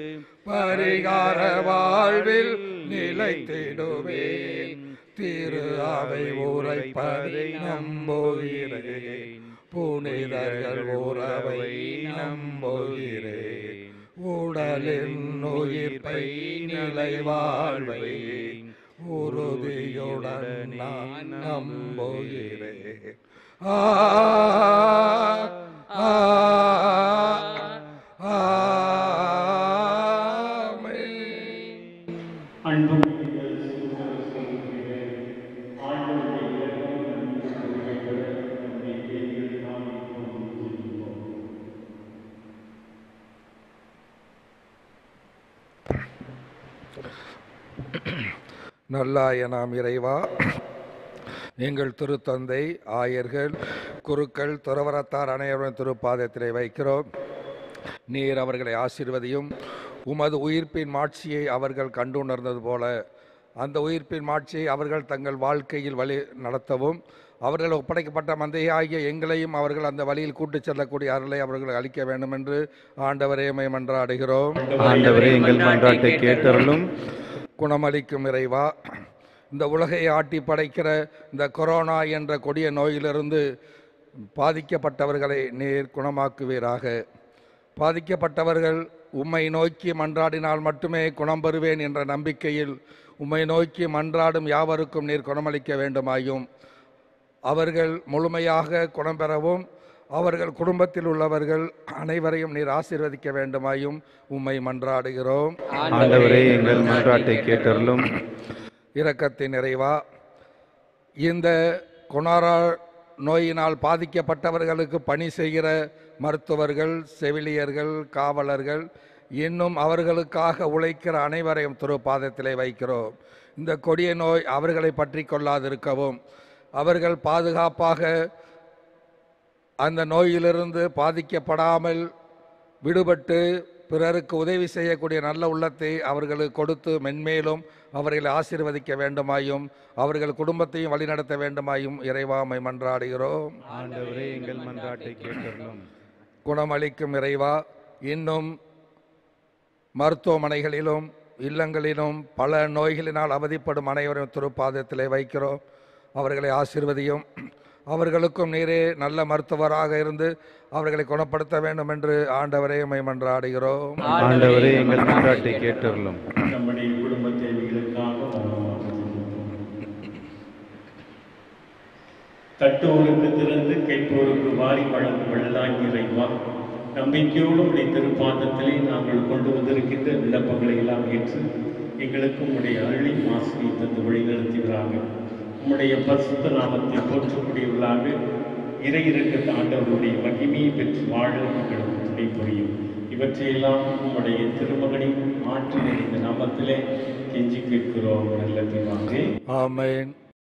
S2: பரிகார வாழ்வில் நிலைத்திடுவேன் திரு அவை உரைப்பதை நம்புகிறேன் புனிதர்கள் உறவை நம்புகிறேன் உடலின் உயிர்ப்பை நிலை வாழ்வை உறுதியுடன் நான் நம்புகிறேன் ஆ ஆ ஆமென்.
S1: அன்பு
S2: நல்லாய நாம் இறைவா எங்கள் திருத்தந்தை ஆயர்கள் குருக்கள் துறவரத்தார் அனைவரும் திருப்பாதத்திலே வைக்கிறோம் நீர் அவர்களை ஆசீர்வதியும் உமது உயிர்ப்பின் மாட்சியை அவர்கள் கண்டுணர்ந்தது போல அந்த உயிர்ப்பின் மாட்சியை அவர்கள் தங்கள் வாழ்க்கையில் வழி நடத்தவும் அவர்கள் ஒப்படைக்கப்பட்ட மந்தையாகிய எங்களையும் அவர்கள் அந்த வழியில் கூட்டிச் செல்லக்கூடிய அருளை அவர்கள் அளிக்க வேண்டும் என்று ஆண்டவரே மை மன்றாடுகிறோம்
S6: ஆண்டவரே எங்கள் மன்றாட்டை கேட்டருளும்
S2: குணமளிக்கும் இறைவா இந்த உலகை ஆட்டி படைக்கிற இந்த கொரோனா என்ற கொடிய நோயிலிருந்து பாதிக்கப்பட்டவர்களை நீர் குணமாக்குவீராக பாதிக்கப்பட்டவர்கள் உம்மை நோக்கி மன்றாடினால் மட்டுமே குணம் பெறுவேன் என்ற நம்பிக்கையில் உம்மை நோக்கி மன்றாடும் யாவருக்கும் நீர் குணமளிக்க வேண்டுமாயும் அவர்கள் முழுமையாக குணம் பெறவும் அவர்கள் குடும்பத்தில் உள்ளவர்கள் அனைவரையும் நீர் ஆசீர்வதிக்க வேண்டுமாயும் உம்மை மன்றாடுகிறோம்
S6: ஆண்டவரே எங்கள் மன்றாட்டை கேட்டருளும்
S2: இரக்கத்தின் நிறைவா இந்த கொனாரா நோயினால் பாதிக்கப்பட்டவர்களுக்கு பணி செய்கிற மருத்துவர்கள் செவிலியர்கள் காவலர்கள் இன்னும் அவர்களுக்காக உழைக்கிற அனைவரையும் திரு பாதத்திலே வைக்கிறோம் இந்த கொடிய நோய் அவர்களை பற்றி கொள்ளாதிருக்கவும் அவர்கள் பாதுகாப்பாக அந்த நோயிலிருந்து பாதிக்கப்படாமல் விடுபட்டு பிறருக்கு உதவி செய்யக்கூடிய நல்ல உள்ளத்தை அவர்களுக்கு கொடுத்து மென்மேலும் அவர்களை ஆசீர்வதிக்க வேண்டுமாயும் அவர்கள் குடும்பத்தையும் வழிநடத்த வேண்டுமாயும் இறைவாமை மன்றாடுகிறோம்
S6: ஆண்டவரே எங்கள் மன்றாட்டை கேட்டருளும்
S2: குணமளிக்கும் இறைவா இன்னும் மருத்துவமனைகளிலும் இல்லங்களிலும் பல நோய்களினால் அவதிப்படும் அனைவரும் திருப்பாதத்திலே வைக்கிறோம் அவர்களை ஆசீர்வதியும் அவர்களுக்கும் நீரே நல்ல மருத்துவராக இருந்து அவர்களை குணப்படுத்த வேண்டும் என்று ஆண்டவரே உம்மை மன்றாடுகிறோம்
S6: ஆண்டவரே எங்கள் மன்றாட்டை கேட்டருளும்
S1: நம்முடைய குடும்ப தேவைகளுக்காக தட்டுவோருக்கு திறந்து கேட்போருக்கு வாரி வழங்கும் வெள்ளலாங்கி இறைவா நம்பிக்கையோடு உடைய திருப்பாதத்திலே நாங்கள் கொண்டு வந்திருக்கின்ற விண்ணப்பங்களை எல்லாம் ஏற்று எங்களுக்கும் உடைய அருளை ஆசிரியை தந்து வழிநடத்துகிறாங்க உம்முடைய பரிசுத்த நாமத்தை போற்றக்கூடியவர்களாக இறை இருக்க ஆண்டவருடைய மகிமையை பெற்று வாழ எங்களுக்கு துணை புரியும் இவற்றையெல்லாம் உம்முடைய திருமகனின் ஆற்று நிறைந்த நாமத்திலே கெஞ்சி கேட்கிறோம் நல்ல பிதாவே
S2: ஆமென்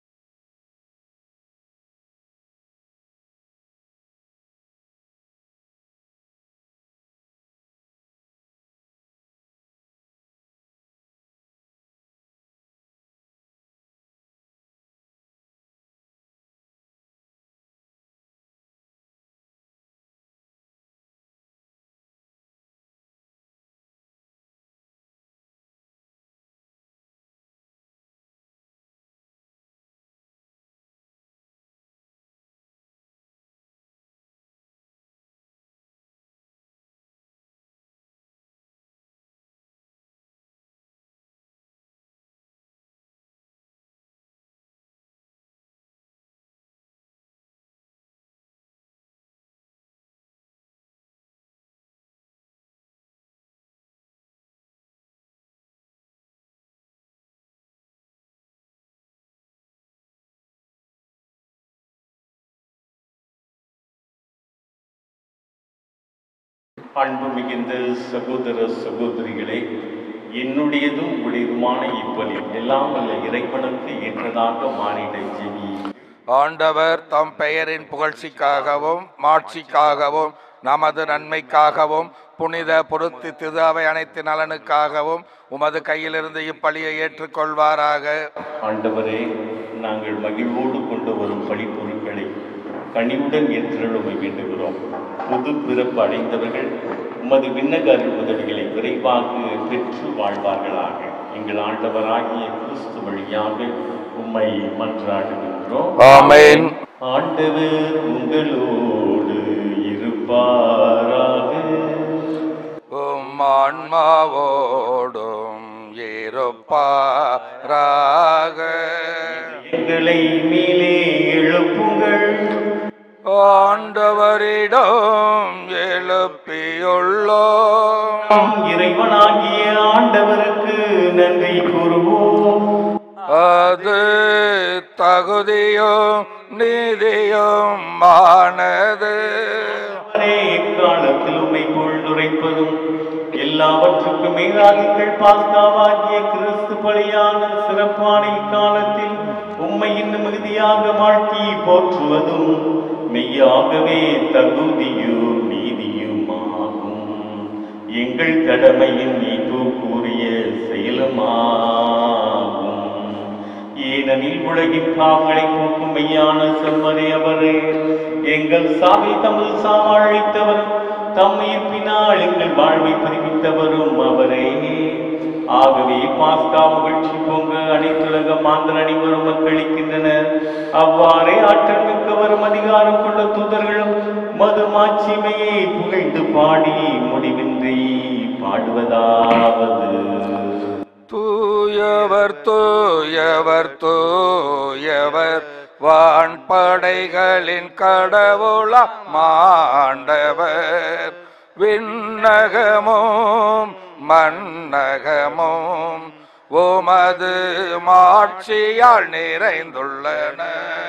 S1: அன்பு மிகுந்த சகோதர சகோதரிகளே என்னுடையதும் உங்களுடையதுமான இப்பலி எல்லாம் வல்ல இறைவனுக்கு ஏற்றதாக மாறிட ஜெபி
S2: ஆண்டவர் தம் பெயரின் புகழ்ச்சிக்காகவும் மாட்சிக்காகவும் நமது நன்மைக்காகவும் புனித பொருத்தி திதாவை அனைத்து நலனுக்காகவும் உமது கையிலிருந்து இப்பலியை ஏற்றுக்கொள்வாராக
S1: ஆண்டவரே நாங்கள் மகிழ்வோடு கொண்டு வரும் பழிப்பொருட்களை கனிவுடன் ஏற்றலுமை வேண்டுகிறோம் புது பிறப்பு அடைந்தவர்கள் உமது விண்ணக அருள் உதவிகளை விரைவாக பெற்று வாழ்வார்களாக எங்கள் ஆண்டவராகிய கிறிஸ்து வழியாக உம்மை மன்றாடுகின்றோம்
S2: ஆமென்
S1: ஆண்டவர் உங்களோடு இருப்பாராக
S2: உம் ஆன்மாவோடும் இருப்பாராக
S1: எங்களை மேலே எழுப்புங்கள்
S2: ஆண்டவரிடம் எழுப்பியுள்ளோம்
S1: இறைவனாகிய ஆண்டவருக்கு நன்றி கூறுவோம்
S2: அது தகுதியும் நீதியும் ஆனது
S1: அவரே எக்காலத்தில் உம்மை கொள்ளுரைப்பதும் எல்லாவற்றுக்கும் மேலாகிகள் பாஸ்காவாகிய கிறிஸ்து பலியான சிறப்பான இக்காலத்தில் உம்மை இன்னும் மிகுதியாக மாட்டி போற்றுவதும் மெய்யாகவே தகுதியும் நீதியுமாகும் எங்கள் கடமையின் மீட்பு கூறிய செயலுமாகும் ஏனெனில் உலகின் பாவங்களை போக்கும் மெய்யான செம்மறி அவரே எங்கள் சாமி தமது சாவாழ் அழைத்தவரும் தம் உயிர்ப்பினால் எங்கள் வாழ்வை புதுப்பித்தவரும் அவரே ஆகவே பாஸ்கா மகிழ்ச்சி பொங்க அனைத்துலக மாந்தர் அனைவரும் மக்களிக்கின்றனர் அவ்வாறே ஆற்றல் மிக்கவரும் அதிகாரம் கொண்ட தூதர்களும் மது மாட்சிமையை புகழ்ந்து பாடி முடிவின்றி பாடுவதாவது
S2: தூயவர் தூயவர் தூயவர் வான்படைகளின் கடவுளா மாண்டவர் விண்ணகமும் மன்னகமும் உமது மாட்சியால் நிறைந்துள்ளன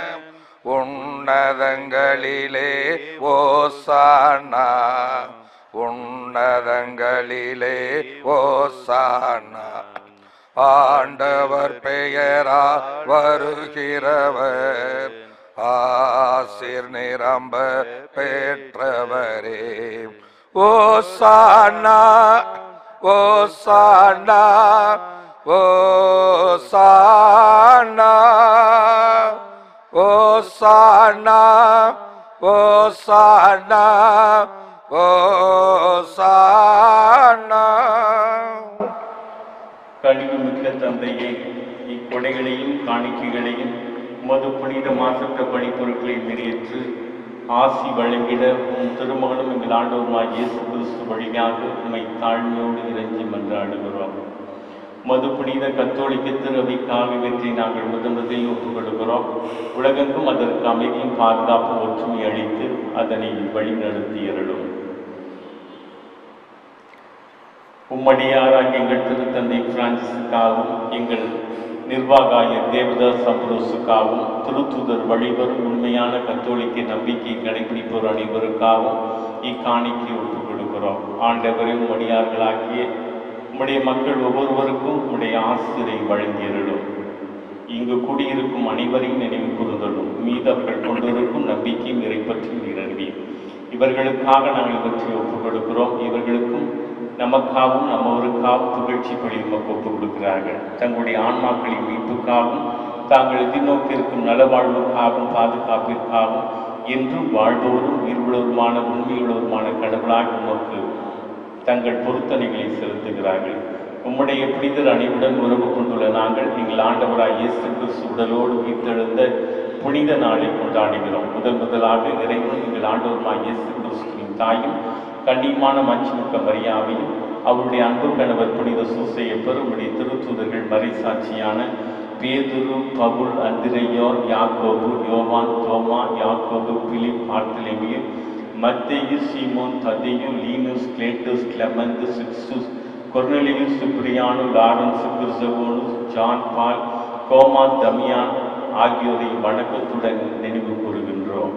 S2: உன்னதங்களிலே ஓசானா உன்னதங்களிலே ஓசானா ஆண்டவர் பெயரா வருகிறவர் ஆசிர் நிரம்ப பெற்றவரே ஓசானா ஓசானா ஓசானா ஓசானா ஓசானா ஓசானா
S1: கழிவு மிக்க தந்தையே இக்கொடைகளையும் காணிக்கைகளையும் உமது புனித மாசற்ற பணிப்பொருட்களை நிறைவேற்று ஆசி வழங்கிட உம் திருமகனும் எங்கள் ஆண்டவருமாய் இயேசு கிறிஸ்து வழியாக உம்மை தாழ்மையோடு இறைஞ்சி மன்றாடுகிறோம் மது புனித கத்தோலிக்க திருவைக்காக வெற்றி நாங்கள் முதன் முதலில் ஒப்புக்கொள்கிறோம் உலகெங்கும் அதற்கு அமைதியும் பாதுகாப்பும் ஒற்றுமை அளித்து அதனை வழிநடத்தி அருளும் உம்மடியாராக எங்கள் திருத்தந்தை பிரான்சிஸுக்காகவும் எங்கள் நிர்வாகாயர் தேவதாஸ் அப்ரோஸுக்காகவும் திருத்துதர் வழிவரும் உண்மையான கத்தோலிக்க நம்பிக்கை கடைபிடிப்போர் அனைவருக்காகவும் இக்காணிக்கை ஒப்புக் கொடுக்கிறோம் ஆண்டவரை உம்மடியார்களாகிய உம்முடைய மக்கள் ஒவ்வொருவருக்கும் உம்முடைய ஆசிரியை வழங்கியருளும் இங்கு குடியிருக்கும் அனைவரையும் நினைவு கூறுதலும் மீது அவர்கள் கொண்டிருக்கும் நம்பிக்கையும் இறைப்பற்றியும் நிரம்பி இவர்களுக்காக நாங்கள் இவற்றை ஒப்புக் கொடுக்கிறோம் இவர்களுக்கும் நமக்காகவும் நம்மவருக்காகவும் புகழ்ச்சி பழி உமக்கு ஒப்புக் கொடுக்கிறார்கள் தங்களுடைய ஆன்மாக்களின் மீட்புக்காகவும் தாங்கள் எதிர்நோக்கியிருக்கும் நலவாழ்வுக்காகவும் பாதுகாப்பிற்காகவும் என்றும் வாழ்பவரும் உயிர்வுள்ளவருமான உண்மையுள்ளவருமான கடவுளாக உமக்கு தங்கள் பொருத்தனைகளை செலுத்துகிறார்கள் உம்முடைய புனிதர் அனைவுடன் உறவு கொண்டுள்ள நாங்கள் எங்கள் ஆண்டவராய் இயேசு கிறிஸ்து உடலோடு உயிர்த்தெழுந்த புனித நாளை கொண்டாடுகிறோம் முதல் முதலாக இறைவன் எங்கள் ஆண்டவருமாய் இயேசு கிறிஸ்துவின் தாயும் கண்ணியமான மஞ்சுமிக்க மரியாவையும் அவருடைய அன்பு கணவர் புனித சூசையப்பர் உடைய திருத்தூதர்கள் மறைசாட்சியான பேதுரு பவுல் அந்திரையோர் யாக்கோபு யோவான் தோமா யாக்கோபு Philip Bartholomew Matthew Simon Thaddeus Linus Cletus Clement Sixtus Cornelius Cyprian Lawrence Chrysogonus John Paul Cosmas Damian ஆகியோரை வணக்கத்துடன் நினைவு கூறுகின்றோம்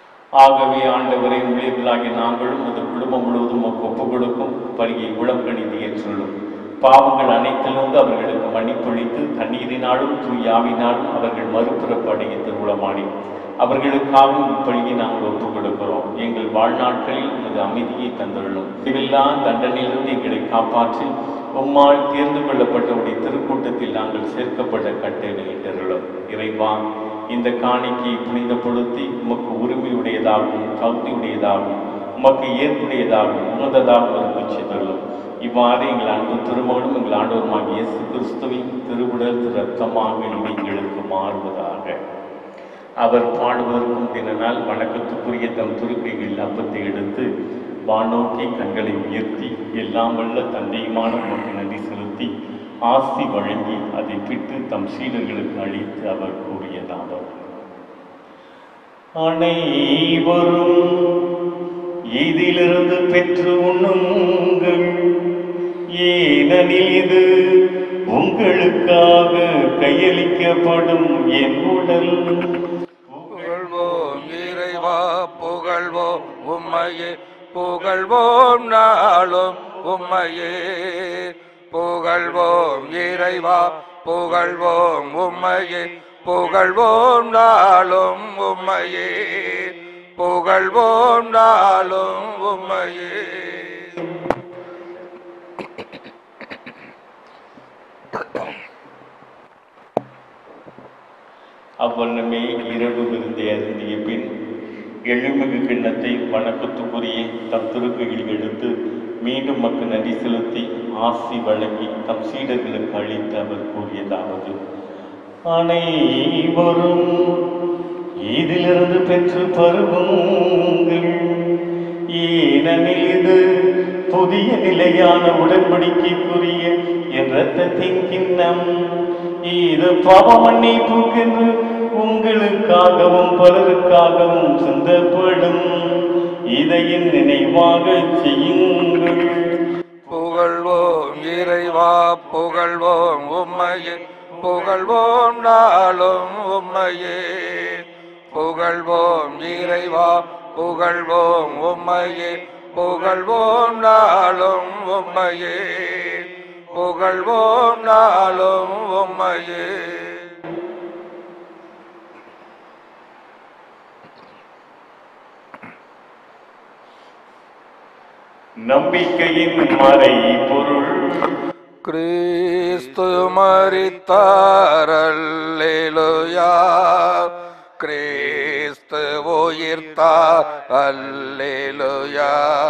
S1: ஆகவே ஆண்டவரை ஊழியர்களாகிய நாங்களும் அந்த குடும்பம் முழுவதும் உமக்கு ஒப்புக் கொடுக்கும் பலியை உளம் கணிந்து ஏற்றுள்ளோம் பாவங்கள் அனைத்திலிருந்து அவர்களுக்கு மன்னிப்பொழித்து தண்ணீரினாலும் தூயாவினாலும் அவர்கள் மறுபிறப்பு அடைய திருவுளமானி அவர்களுக்காகவும் இப்படியை நாங்கள் ஒப்புக் கொடுக்கிறோம் எங்கள் வாழ்நாட்களில் உமது அமைதியை தந்துள்ளோம் இதுவெல்லா தண்டனையிலிருந்து எங்களை காப்பாற்றி உம்மால் தேர்ந்து கொள்ளப்பட்டவுடைய திருக்கூட்டத்தில் நாங்கள் சேர்க்கப்பட்ட கட்டளையிட்டுள்ளோம் இறைவா இந்த காணிக்கையை புனிதப்படுத்தி உமக்கு உரிமையுடையதாகவும் தகுதியுடையதாகவும் உமக்கு ஏற்புடையதாகவும் உன்னததாகவும் இருக்க செய்துள்ளோம் இவ்வாறு எங்கள் அன்பு திருமகனும் எங்கள் ஆண்டவருமாக இயேசு கிறிஸ்துவின் திருவுடல் திரு ரத்தமாக இனி எங்களுக்கு மாறுவதாக அவர் பாடுவதற்கும் தினனால் வணக்கத்துக்குரிய தம் துருக்கையில் அப்பத்தை எடுத்து வானோக்கி கண்களை உயர்த்தி எல்லாம் வல்ல தந்தையுமான உமக்கு நன்றி செலுத்தி ஆசி வழங்கி அதை பிட்டு தம் சீடர்களுக்கு அளித்து அவர் கூறியதாவது அனைவரும் இதிலிருந்து பெற்று உண்ணுங்கள் ஏனெனில் இது உங்களுக்காக கையளிக்கப்படும் என் உடல்
S2: புகழ்வோம் இறைவா புகழ்வோம் உம்மையே புகழ்வோம் நாளும் உம்மையே புகழ்வோம் இறைவா புகழ்வோம் உம்மையே புகழ்வோம் நாளும் உம்மையே புகழ்வோம் நாளும் உம்மையே
S1: அவ்வண்ணமே இரவு விருந்தை அருந்திய பின் எழுமிகு கிண்ணத்தை வணக்கத்துக்குரிய தம் திருக்கையில் எடுத்து மீண்டும் மக்கள் நன்றி செலுத்தி ஆசி வழங்கி தம் சீடர்களுக்கு அளித்து அவர் கூறியதாவது அனைவரும் இதிலிருந்து பெற்று பருவுங்கள் ஏனெனில் இது புதிய நிலையான உடன்படிக்கைக்குரிய என் ரத்தத்தின் கிண்ணம் இது பாவ மன்னிப்புக்கென்று உங்களுக்காகவும் பலருக்காகவும் சிந்தப்படும் இதையின் நினைவாக செய்யுங்கள்
S2: புகழ்வோம் இறைவா புகழ்வோம் உம்மையே புகழ்வோம் நாளும் உம்மையே புகழ்வோம் இறைவா புகழ்வோம் உம்மையே புகழ்வோம் நாளும் உம்மையே புகழ்வோம் நாளும் உம்மையே
S1: நம்பிக்கையின் மறை பொருள்
S2: கிறிஸ்து மரித்தாரல்லேலுயா கிறிஸ்து உயிர்த்தார் அல்லேலுயா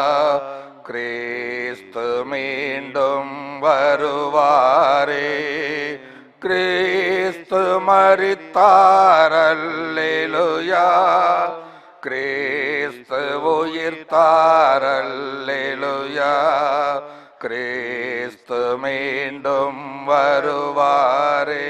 S2: கிறிஸ்து மீண்டும் வருவாரே கிறிஸ்து மரித்தாரல்லேலுயா கிறிஸ்து உயிர்த்தாரல்லேலுயா கிறிஸ்து மீண்டும் வருவாரே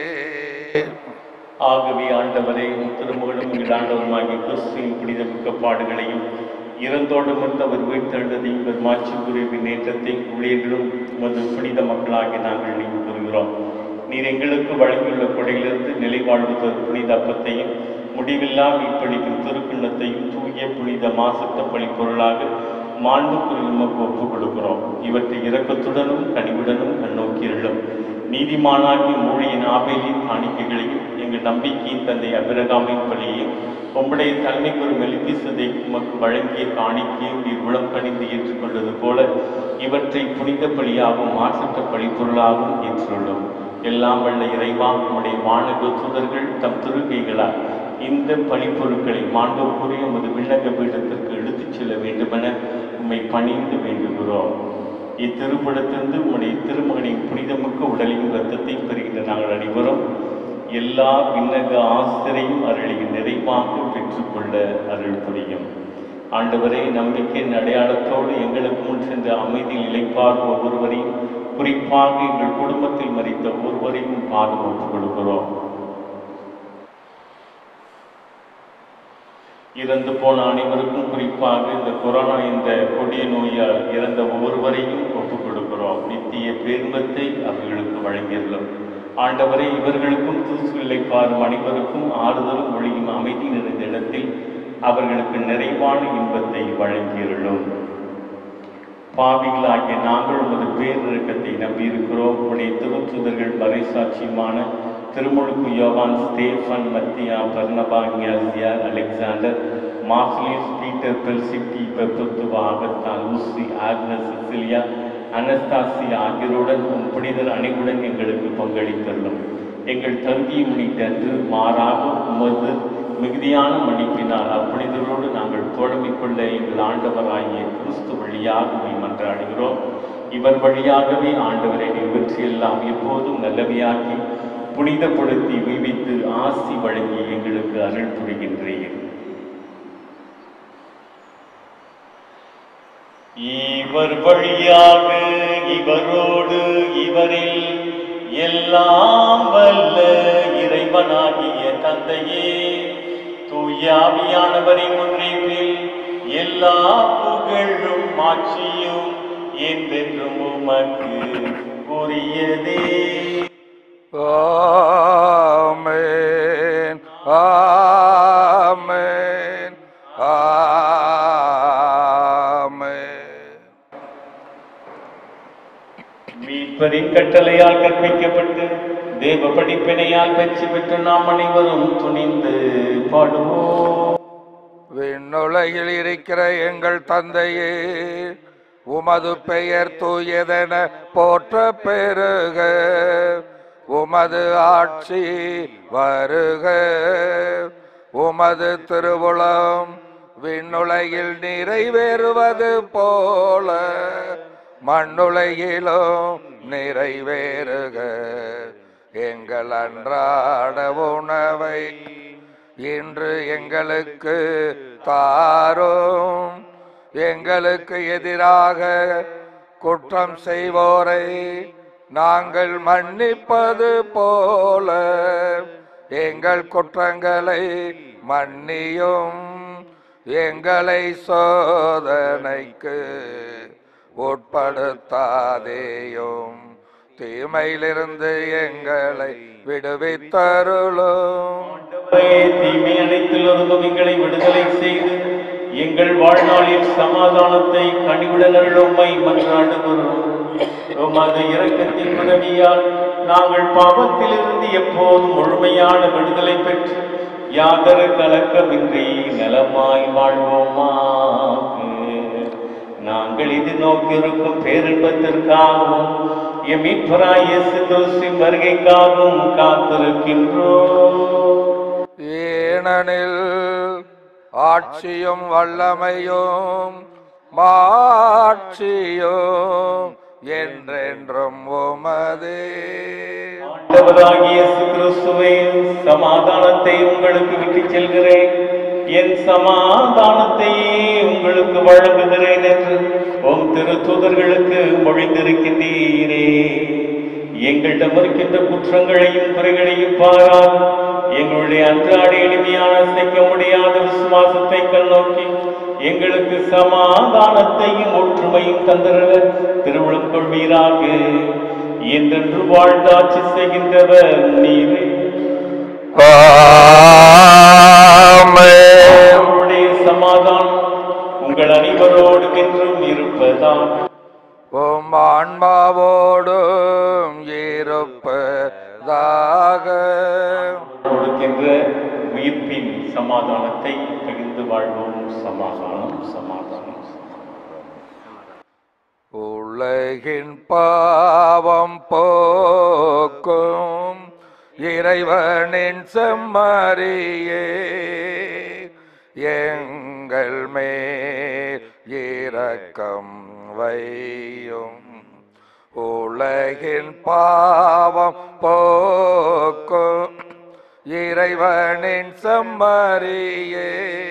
S1: ஆகவே ஆண்டவரே உம் திருமகனும் எங்கள் ஆண்டவருமாகிய கிறிஸ்துவின் புனிதமிக்க பாடுகளையும் இறந்தோடு அவர் உயிர்த்தெழுந்ததையும் இவர் மாட்சிக்குரிய நேற்றத்தை ஊழியர்களும் உமது புனித மக்களாகி நாங்கள் நினைவு கூறுகிறோம் நீர் எங்களுக்கு வழங்கியுள்ள கொடையிலிருந்து நிலைவாழ்வு தரும் புனித அப்பத்தையும் முடிவில்லா மீட்பளிக்கும் திருக்கிண்ணத்தையும் தூய புனித மாசத்த பழிப்பொருளாக மாண்புக்குரிய உமக்கு ஒப்புக் கொடுக்கிறோம் இவற்றை இரக்கத்துடனும் கனிவுடனும் கண்ணோக்கியுள்ளோம் நீதிமானாகி மூழியின் ஆபேலின் காணிக்கைகளையும் எங்கள் நம்பிக்கையின் தந்தை அபிரகாமின் பலியையும் உம்முடைய தலைமைக்கு ஒரு மெலிபிசதை உமக்கு வழங்கிய காணிக்கையும் நீர் உளம் கணிந்து ஏற்றுக்கொண்டது போல இவற்றை புனித பலியாகவும் மாசற்ற பழிப்பொருளாகவும் ஏற்றுள்ளோம் எல்லாம் வல்ல இறைவா உம்முடைய வானக தூதர்கள் தம் திருகைகளால் இந்த பழிப்பொருட்களை மாண்புக்குரிய உமது விண்ணக பீடத்திற்கு எடுத்துச் செல்ல வேண்டுமென உம்மை பணிந்து வேண்டுகிறோம் இத்திருப்படத்திலிருந்து உம்முடைய திருமகனின் புனிதமிக்க உடலையும் இரத்தத்தையும் பெறுகின்ற நாங்கள் அனைவரும் எல்லா விண்ணக ஆசிரியையும் அருளை நிறைவாக பெற்றுக்கொள்ள அருள் புரியும் ஆண்டவரே நம்பிக்கையின் அடையாளத்தோடு எங்களுக்கு முன் சென்ற அமைதியில் இழைப்பார் ஒவ்வொருவரையும் குறிப்பாக எங்கள் குடும்பத்தில் மறித்த ஒருவரையும் பாதம் ஒப்புக் கொடுக்கிறோம் இறந்து போன அனைவருக்கும் குறிப்பாக இந்த கொரோனா என்ற கொடிய நோயால் இறந்த ஒவ்வொருவரையும் ஒப்புக் கொடுக்கிறோம் நித்திய பேரும்பத்தை அவர்களுக்கு வழங்கியுள்ளோம் ஆண்டவரை இவர்களுக்கும் தூசுகளை பாரும் அனைவருக்கும் ஆறுதலும் ஒளியும் அமைதி நிறைந்த இடத்தில் அவர்களுக்கு நிறைவான இன்பத்தை வழங்கியுள்ளோம் பாவிகளாகிய நாங்கள் உமது பேரிறக்கத்தை நம்பியிருக்கிறோம் உடைய திருத்துதர்கள் மறைசாட்சியுமான திருமுழுக்கு யோவான் Stephen Matthias Barnabas Ignatius Alexander Marcellinus Peter Felicity Perpetua Agatha Lucy Agnes Cecilia Anastasia ஆகியோருடன் உம் புனிதர் அனைவருடன் எங்களுக்கு பங்களித்துள்ளோம் எங்கள் தகுதியை முன்னிட்டு மாறாக உமது மிகுதியான மன்னிப்பினால் அப்புனிதரோடு நாங்கள் தோழமை கொள்ள எங்கள் ஆண்டவராகிய கிறிஸ்து வழியாக உம்மை மன்றாடுகிறோம் இவர் வழியாகவே ஆண்டவரை நிகழ்ச்சியெல்லாம் எப்போதும் நல்லவையாக்கி புனிதப்படுத்தி விவித்து ஆசி வழங்கி எங்களுக்கு அருள் புரிகின்றேன் இவர் வழியாக இவரோடு இவரில் எல்லாம் வல்ல இறைவனாகிய தந்தையே தூயாவியானவரின் ஒன்றில் எல்லா புகழும் மாட்சியும் என்றென்றும் உமக்கு உரியதே
S2: ஆமென் ஆமென் ஆமென்
S1: மீட்பரின் கட்டளையால் கற்பிக்கப்பட்டு தேவ படிப்பினையால் பெற்று பெற்று நாம் அனைவரும் துணிந்து பாடுவோம்
S2: விண்ணுலகில் இருக்கிற எங்கள் தந்தையே உமது பெயர் தூயதென போற்ற பெருக உமது ஆட்சி வருக உமது திருவுளம் விண்ணுலகில் நிறைவேறுவது போல மண்ணுலகிலும் நிறைவேறுக எங்கள் அன்றாட உணவை இன்று எங்களுக்கு தாரும் எங்களுக்கு எதிராக குற்றம் செய்வோரை நாங்கள் மன்னிப்பது போல எங்கள் குற்றங்களை மன்னியும் எங்களை சோதனைக்கு உட்படுத்தாதேயும் தீமையிலிருந்து எங்களை விடுவித்தருளும்
S1: ஆண்டவரே, தீமை அனைத்திலிருந்தும் எங்களை விடுதலை செய்து எங்கள் வாழ்நாளில் சமாதானத்தை கனிவுடனர்கள் உம்மை மன்றாடுகிறோம் உமது இரக்கத்தின் உதவியால் நாங்கள் பாவத்திலிருந்து எப்போதும் முழுமையான விடுதலை பெற்று யாதொரு கலக்கமின்றி நலமாய் வாழ்வோமாக நாங்கள் இது நோக்கியிருக்கும் பேரின்பத்திற்காகவும் எம் மீட்பராய் இயேசு கிறிஸ்துவின் வருகைக்காகவும் காத்திருக்கின்றோம்
S2: ஏனெனில் ஆட்சியும் வல்லமையும் மாட்சியும் என்றென்றும் உமதே
S1: ஆண்டவராகிய இயேசு கிறிஸ்துவே சமாதானத்தை உங்களுக்கு விட்டுச் செல்கிறேன் என் சமாதானத்தையே உங்களுக்கு வழங்குகிறேன் என்று உம் திருத்தூதர்களுக்கு மொழிந்திருக்கின்றீரே எங்களிடம் இருக்கின்ற குற்றங்களையும் குறைகளையும் பாராது எங்களுடைய அன்றாட எளிமையான அசைக்க முடியாத விசுவாசத்தை கண்ணோக்கி எங்களுக்கு சமாதானத்தையும் ஒற்றுமையும் தந்திரல திருவிழம் கொள்வீராக என்றென்று வாழ்ந்தாட்சி செய்கின்றவர் நீரே
S2: ஆமென்.
S1: அவருடைய சமாதானம் உங்கள் அனைவரோடும் என்றும் இருப்பதான்
S2: உம் ஆன்மாவோடும் இருப்பதாக
S1: கொடுக்கின்ற உயிர்ப்பின் சமாதானத்தை பகிர்ந்து வாழ்வோம் சமாதானம் சமாதானம்
S2: உலகின் பாவம் போக்கும் இறைவனின் செம்மறியே எங்கள் மேல் இரக்கம் வையும் உலகின் பாவம் போக்கும் இறைவனின் செம்மறியே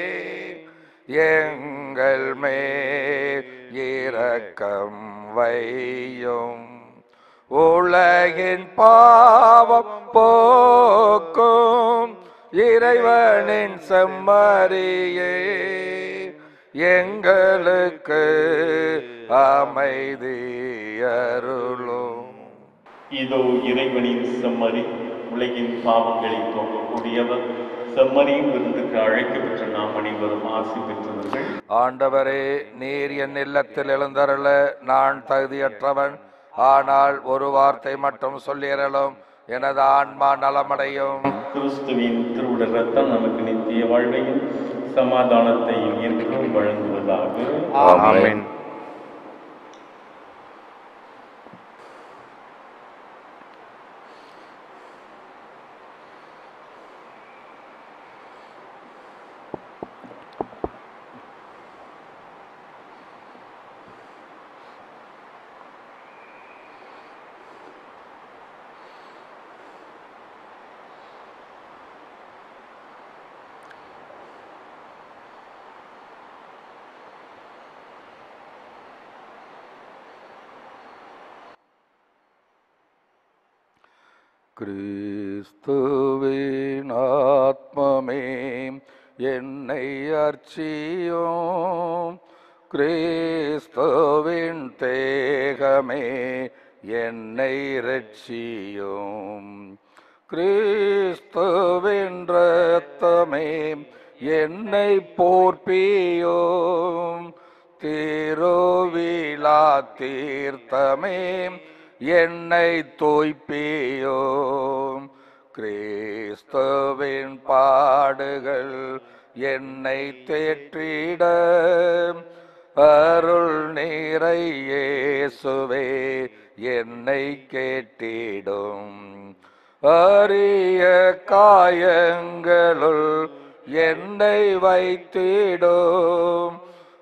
S2: எங்கள் மேல் இரக்கம் வையும் உலகின் பாவம் போக்கும் இறைவனின் செம்மறியே எங்களுக்கு அமைதி அருளும்
S1: இதோ இறைவனின் செம்மறி உலகின் பாவங்களை போக்கக்கூடியவர் செம்மறியும் விருந்துக்கு அழைக்கப்பெற்ற நாம் அனைவரும் ஆசி பெற்றவர்கள்
S2: ஆண்டவரே நீர் என் இல்லத்தில் எழுந்தருள நான் தகுதியற்றவன் ஆனால் ஒரு வார்த்தை மட்டும் சொல்லியறலும் எனது ஆன்மா நலமடையும்
S1: கிறிஸ்துவின் திருவுடல் ரத்தம் நமக்கு நித்திய வாழ்வையும் சமாதானத்தையும் என்றும் வழங்குவதாக
S2: ஆமென் கிறிஸ்துவின் ஆத்மமே என்னை அர்ச்சியும் கிறிஸ்துவின் தேகமே என்னை ரட்சியும் கிறிஸ்துவின் இரத்தமே என்னை போர்ப்பியும் திருவிழா தீர்த்தமே என்னை தோய்ப்பியும் கிறிஸ்துவின் பாடுகள் என்னை தேற்றிட அருள் நீரை இயேசுவே என்னை கேட்டிடும் அரிய காயங்களுள் என்னை வைத்திடும்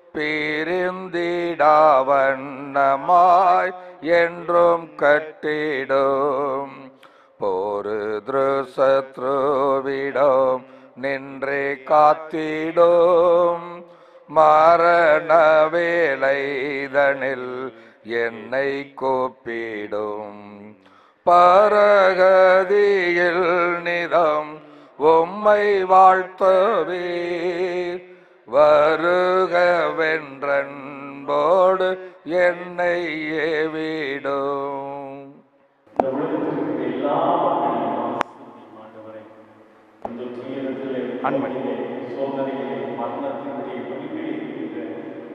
S2: பிரிந்திடாவண்ணமாய் என்றும் கட்டிடும் போரு திருசத்ருவிடம் நின்றே காத்திடும் மரண வேலைதனில் என்னை கூப்பிடும் பரகதியில் நிதம் உம்மை வாழ்த்தவே வருகவென்றன்போடு என்னை ஏவிடும்
S1: இந்த உலகத்திற்கு எல்லா மக்களையும் ஆசீர்வதியும் ஆண்டவரே. இந்த துயரத்திலே, நோயிலே, சோதனையிலே, மரணத்தினுடைய வழிகளில்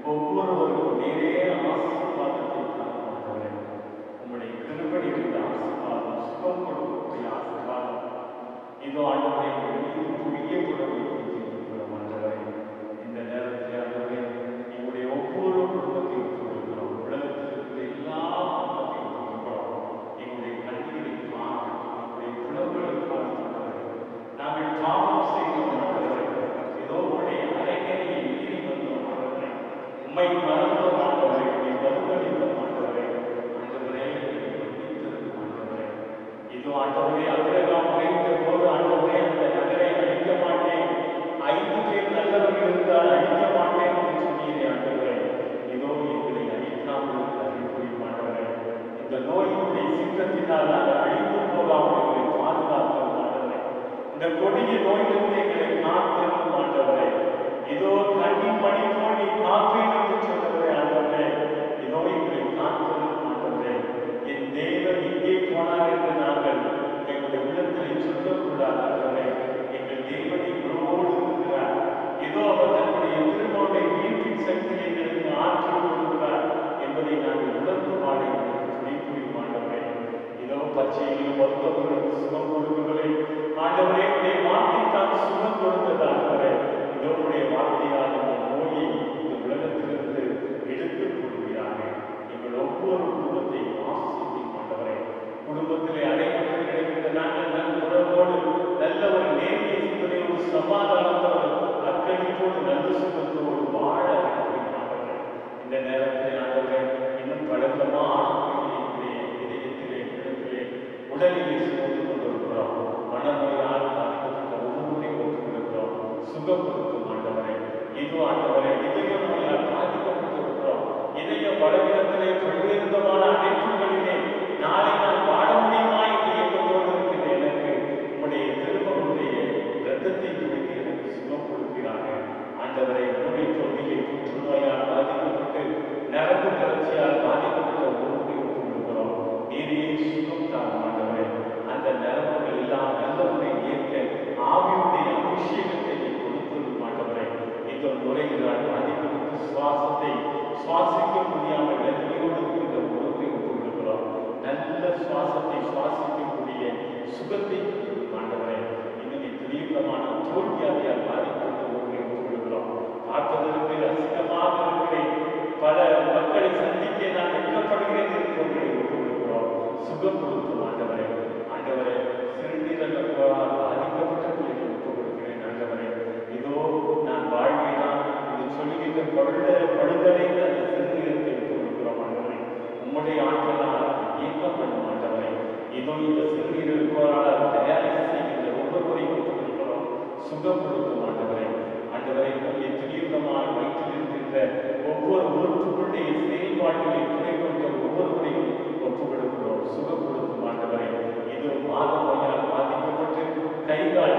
S1: ஒவ்வொருவருக்கும் நீரே ஆசீர்வாதத்தை தாருமாண்டவரே உம்முடைய திருப்படி இந்த ஆசீர்வாதம் சுகம் கொடுக்கக்கூடிய ஆசீர்வாதம் இதோ ஆண்டவரே எங்கள் மீது புதிய குணவை கொடுக்கிறோம் ஆண்டவரே இந்த நேரத்தில் ஆண்டவரே எங்களுடைய ஒவ்வொரு குடும்பத்தையும் கொடுக்கிறோம் உலகத்தில் இருக்கிற எல்லா குடும்பத்தையும் கொடுக்கிறோம் எங்களுடைய கண்ணீரை பார்த்து எங்களுடைய குணங்களை பார்த்து நாங்கள் பாவம் செய்தோம் ஆண்டவரே ஏதோ உடைய அரைக்கரையை மீறி வந்தோம் ஆண்டவரே உம்மை மறந்தோம் ஆண்டவரே உம்மை மறுதளித்தோம் ஆண்டவரே ஆண்டவரே எங்களை மன்னித்தருளும் ஆண்டவரே இதோ ஆண்டவரே அபிரகாம் உரைத்த போது ஆண்டவரே அந்த நகரை அழிக்க மாட்டேன் ஐந்து பேர் நல்லவர்கள் இருந்தால் அழிக்க மாட்டேன் என்று சொன்னீரே ஆண்டவரே இதோ எங்களை அழிக்காமல் அருள் புரியும் ஆண்டவரே இந்த நோயினுடைய சித்தத்தினால் நாங்கள் அழிந்து போகாமல் எங்களை பாதுகாத்தோம் ஆண்டவரே இந்த கொடிய நோயிலிருந்து எங்களை காத்திருக்கும் ஆண்டவரே இதோ கண்ணின் மணி போல் நீ காப்பேன் என்று சொன்னவரே ஆண்டவரே இதோ எங்களை காத்திருக்கும் ஆண்டவரே என் தேவன் எங்கே போனார் என்று நாங்கள் எங்களுடைய உள்ளத்தில் சொல்லக்கூடாது ஆண்டவரே எங்கள் தேவன் எங்களோடு இருக்கிறார் இதோ அவர் தன்னுடைய திருமணத்தை மீட்பின் சக்தியை எங்களுக்கு ஆற்றல் கொடுக்கிறார் என்பதை நாங்கள் உணர்ந்து வாழ எங்களுக்கு துணை புரியும் ஆண்டவரே இதோ பச்சையிலும் மருத்துவர்களுக்கு சுகம் கொடுக்கவில்லை ஆண்டவரே உடைய வார்த்தை தான் சுகம் கொடுத்தது ஆண்டவரே இதோ உடைய வார்த்தையால் இந்த நோயை இந்த உலகத்திலிருந்து எடுத்துக் கொள்கிறாங்க எங்கள் ஒவ்வொரு குடும்பத்தையும் ஆசிரியம் ஆண்டவரே குடும்பத்திலே அடைக்கப்பட்டு கிடக்கின்ற நாங்கள் நல்ல உணர்வோடு நல்ல ஒரு நேரிய சிந்தனையோடு சமாதானத்தோடு அக்கடிப்போடு நல்ல சுகத்தோடு வாழ இருக்கிறேன் ஆண்டவரே இந்த நேரத்தில் ஆண்டவரே இன்னும் பழக்கமான எங்களுடைய இதயத்திலே உள்ளத்திலே உடலிலே சுமந்து கொண்டிருக்கிறோம் மனநோயால் பாதிக்கப்பட்ட ஒவ்வொருவரையும் ஒப்புக்கொடுக்கிறோம் சுகம் கொடுக்கும் ஆண்டவரே இது ஆண்டவரே இதய நோயால் பாதிக்கப்பட்டிருக்கிறோம் இதய பலவீனத்திலே பல்வேறு விதமான அடைப்புகளிலே நாளை நான் வாழ முடியுமா என்று இயக்கத்தோடு இருக்கிற எனக்கு உம்முடைய திருமகளுடைய இரத்தத்தை குடித்து எனக்கு சுகம் கொடுக்கிறார்கள் ஆண்டவரை உண்மை தொகுதியை புற்றுநோயால் பாதிக்கப்பட்டு நரம்பு தளர்ச்சியால் பாதிக்கப்பட்ட ஒவ்வொருவரை ஒப்புக்கொடுக்கிறோம் நீரே சுகம் தான் ஆண்டவரே அந்த நரம்புகள் எல்லாம் நல்ல முறை இயக்க ஆவியுடைய அபிஷேகத்தை நீ கொடுத்தது ஆண்டவரே இந்த நுரையீரல் பாதிக்கப்பட்ட சுவாசத்தை சுவாசிக்க முடியாமல் வேதனையோடு இருக்கின்ற உணவை ஒப்புக்கொடுக்கிறோம் நல்ல சுவாசத்தை சுவாசிக்கக்கூடிய சுகத்தை ஆண்டவரே இன்னும் தீவிரமான தோல்வியாதியால் பாதிக்கப்பட்ட ஒருவரை ஒப்புக்கொடுக்கிறோம் பார்ப்பதற்கு ரசிகமாக இருக்கிறேன் பல மக்களை சந்திக்க நான் வெட்கப்படுகிறேன் என்பவர்களை ஒப்புக்கொடுக்கிறோம் சுகம் கொடுக்கும் ஆண்டவரே ஆண்டவரே சிறுநீரக கோளாறு பாதிக்கப்பட்ட பிள்ளைகளை ஒப்புக்கொடுக்கிறேன் ஆண்டவரே இதோ நான் வாழ்வேனா இது சொல்லுகின்ற பழுத பழுதடைந்த அந்த சிறுநீரத்தை ஒப்புக்கொடுக்கிறோம் ஆண்டவரே உம்முடைய ஆற்றலால் இயக்கம் பண்ணும் ஆண்டவரே இதோ இந்த சிறுநீரக கோளாறு தயாரித்து செய்கின்ற ஒவ்வொருவரையும் ஒப்புக்கொடுக்கிறோம் சுகம் கொடுக்கும் ஆண்டவரே ஆண்டவரை உங்களுடைய தீவிரமான வயிற்றில் இருக்கின்ற ஒவ்வொரு உறுப்புகளுடைய செயல்பாட்டிலே துணை கொண்ட ஒவ்வொருவரையும் ஒப்புக் கொடுக்கிறோம் சுகம் கொடுக்கும் ஆண்டவரை இது மாத நோயால் பாதிக்கப்பட்டு கைகால்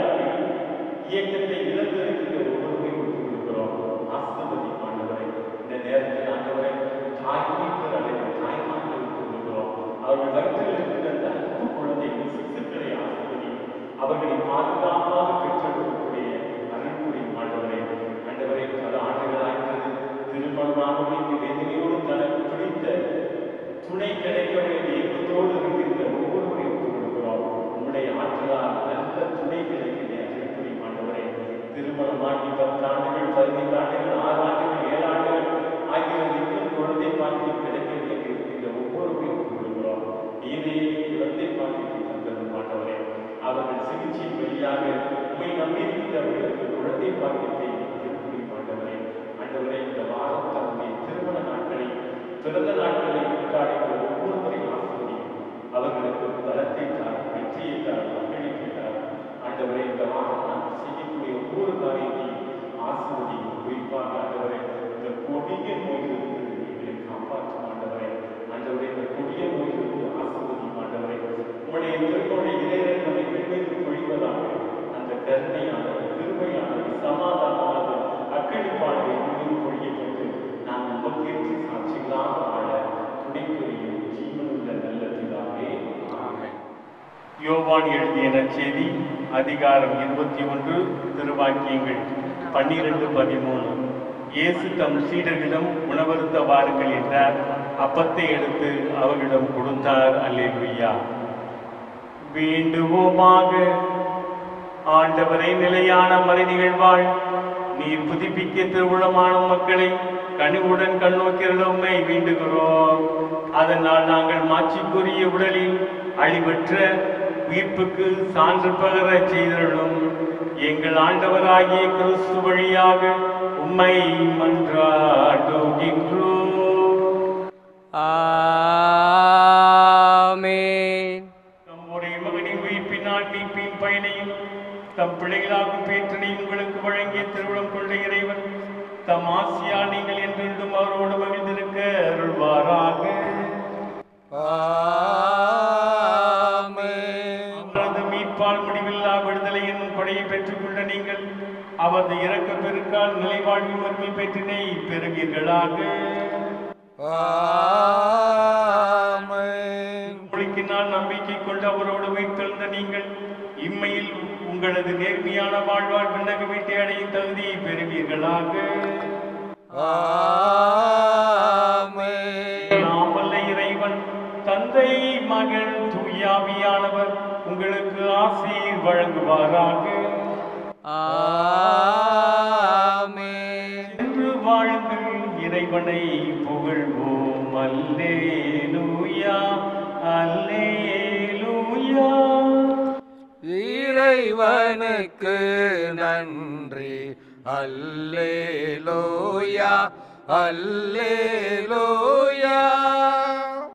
S1: இயக்கத்தை இழந்திருக்கின்ற ஒவ்வொருவரையும் ஒப்புக் கொடுக்கிறோம் ஆசிர்வதி ஆண்டவரை இந்த நேரத்தில் ஆண்டவரை தாய்மைக்கு அடைந்த தாய்மார்களை ஒப்புக் கொடுக்கிறோம் அவர்கள் வயிற்றில் இருக்கின்ற அந்த அன்பு குழந்தைகள் சிசுக்களை ஆசிர்வதி அவர்களை பாதுகாப்பாக பெற்றெடுக்கக்கூடிய அருள்புரி ஆண்டவரே ஆண்டவரே பல ஆண்டுகளாகிறது திருமணமாக வைத்து வேதனையோடு தனக்கு பிடித்த துணை கிடைக்க வேண்டிய இயக்கத்தோடு இருக்கின்ற ஒவ்வொருவரையும் ஒப்புக் கொடுக்கிறோம் உங்களுடைய ஆற்றலால் நல்ல துணை கிடைக்கின்ற அருள்புரி ஆண்டவரே திருமணமாகி பத்து ஆண்டுகள் பதினைந்து ஆண்டுகள் ஆறு ஆண்டுகள் ஏழு ஆண்டுகள் ஆகிறது இன்னும் குழந்தை பாக்கியம் கிடைக்க வேண்டி இருக்கின்ற ஒவ்வொருவரையும் ஒப்புக் கொடுக்கிறோம் நீரே குழந்தை பாக்கியத்தை தந்தரும் ஆண்டவரே அவர்கள் சிகிச்சை வழியாக உண்மை நம்பியிருக்கிறவர்களுக்கு குழந்தை பாக்கியத்தை திருப்பி ஆண்டவரே ஆண்டவரே இந்த வாரம் தன்னுடைய திருமண நாட்களை பிறந்த நாட்களை கொண்டாடுகிற ஒவ்வொருவரையும் ஆசிரியம் அவர்களுக்கு பலத்தை தார் வெற்றியை தார் பங்களிப்பை தார் ஆண்டவரே இந்த வாரம் நாம் செய்யக்கூடிய ஒவ்வொரு காரியத்தையும் ஆசிர்வதி குறிப்பாக ஆண்டவரே இந்த கொடிய நோயிலிருந்து எங்களை காப்பாற்றும் ஆண்டவரே ஆண்டவரே இந்த கொடிய நோயிலிருந்து ஆசிர்வதி ஆண்டவரே உங்களுடைய திருமண இளைஞர் நம்மை மீது பொழிவதாக அந்த கருணையானது கிருமையானது சமாதானமானது அக்கடிப்பானது மீது பொழியப்பட்டு நாம் உமக்கேற்று சாட்சிகளாக வாழ துணை புரியும் ஜீவனுள்ள நல்ல பிதாவே ஆமென் யோவான் எழுதிய நற்செய்தி அதிகாரம் இருபத்தி ஒன்று திருவாக்கியங்கள் பன்னிரண்டு பதிமூணு இயேசு தம் சீடர்களிடம் உணவருந்த வாருங்கள் என்றார் அப்பத்தை எடுத்து அவர்களிடம் கொடுத்தார் அல்லேலூயா வேண்டுவோமாக ஆண்டவரை நிலையான மறை நிகழ்வாள் நீர் புதுப்பிக்க திருவுளமான மக்களை கனிவுடன் கண்ணோக்கிற உண்மை வேண்டுகிறோம் அதனால் நாங்கள் மாட்சிக்குரிய உடலில் அழிவற்ற உயிர்ப்புக்கு சான்று பகர செய்தருளும் எங்கள் ஆண்டவராகிய கிறிஸ்து வழியாக உம்மை மன்றாடுகின்றோம்
S3: ஆமென்
S1: தம்முடைய மகனின் உயிர்ப்பினால் மீட்பின் பயனையும் தம் பிள்ளைகளாகும் பேற்றினை உங்களுக்கு வழங்கிய திருவிழம் கொண்ட இறைவன் தம் ஆசியா நீங்கள் என்றென்றும் அவரோடு மகிழ்ந்திருக்க அருள்வாராக அவரது மீட்பால் முடிவில்லா விடுதலை என்னும் கொடையை பெற்றுக்கொண்ட நீங்கள் அவரது இறக்க பெருக்கால் நிலைவாழ்வின் உரிமை பெற்றினை பெறுவீர்களாக ஒழுக்கினால் நம்பிக்கை கொண்டு அவரோடு வைத்திருந்த நீங்கள் இம்மையில் உங்களது நேர்மையான வாழ்வால் விண்ணக வீட்டை அடையும் தகுதியை பெறுவீர்களாக நாம் வல்ல இறைவன் தந்தை மகன் தூயாவியானவர் உங்களுக்கு ஆசீர் வழங்குவாராக
S3: ஆமென்
S1: என்று வாழுங்கள் இறைவனை புகழ்வோம் அல்லேலூயா அல்லேலூயா
S2: இறைவனுக்கு நன்றி அல்லேலூயா அல்லேலூயா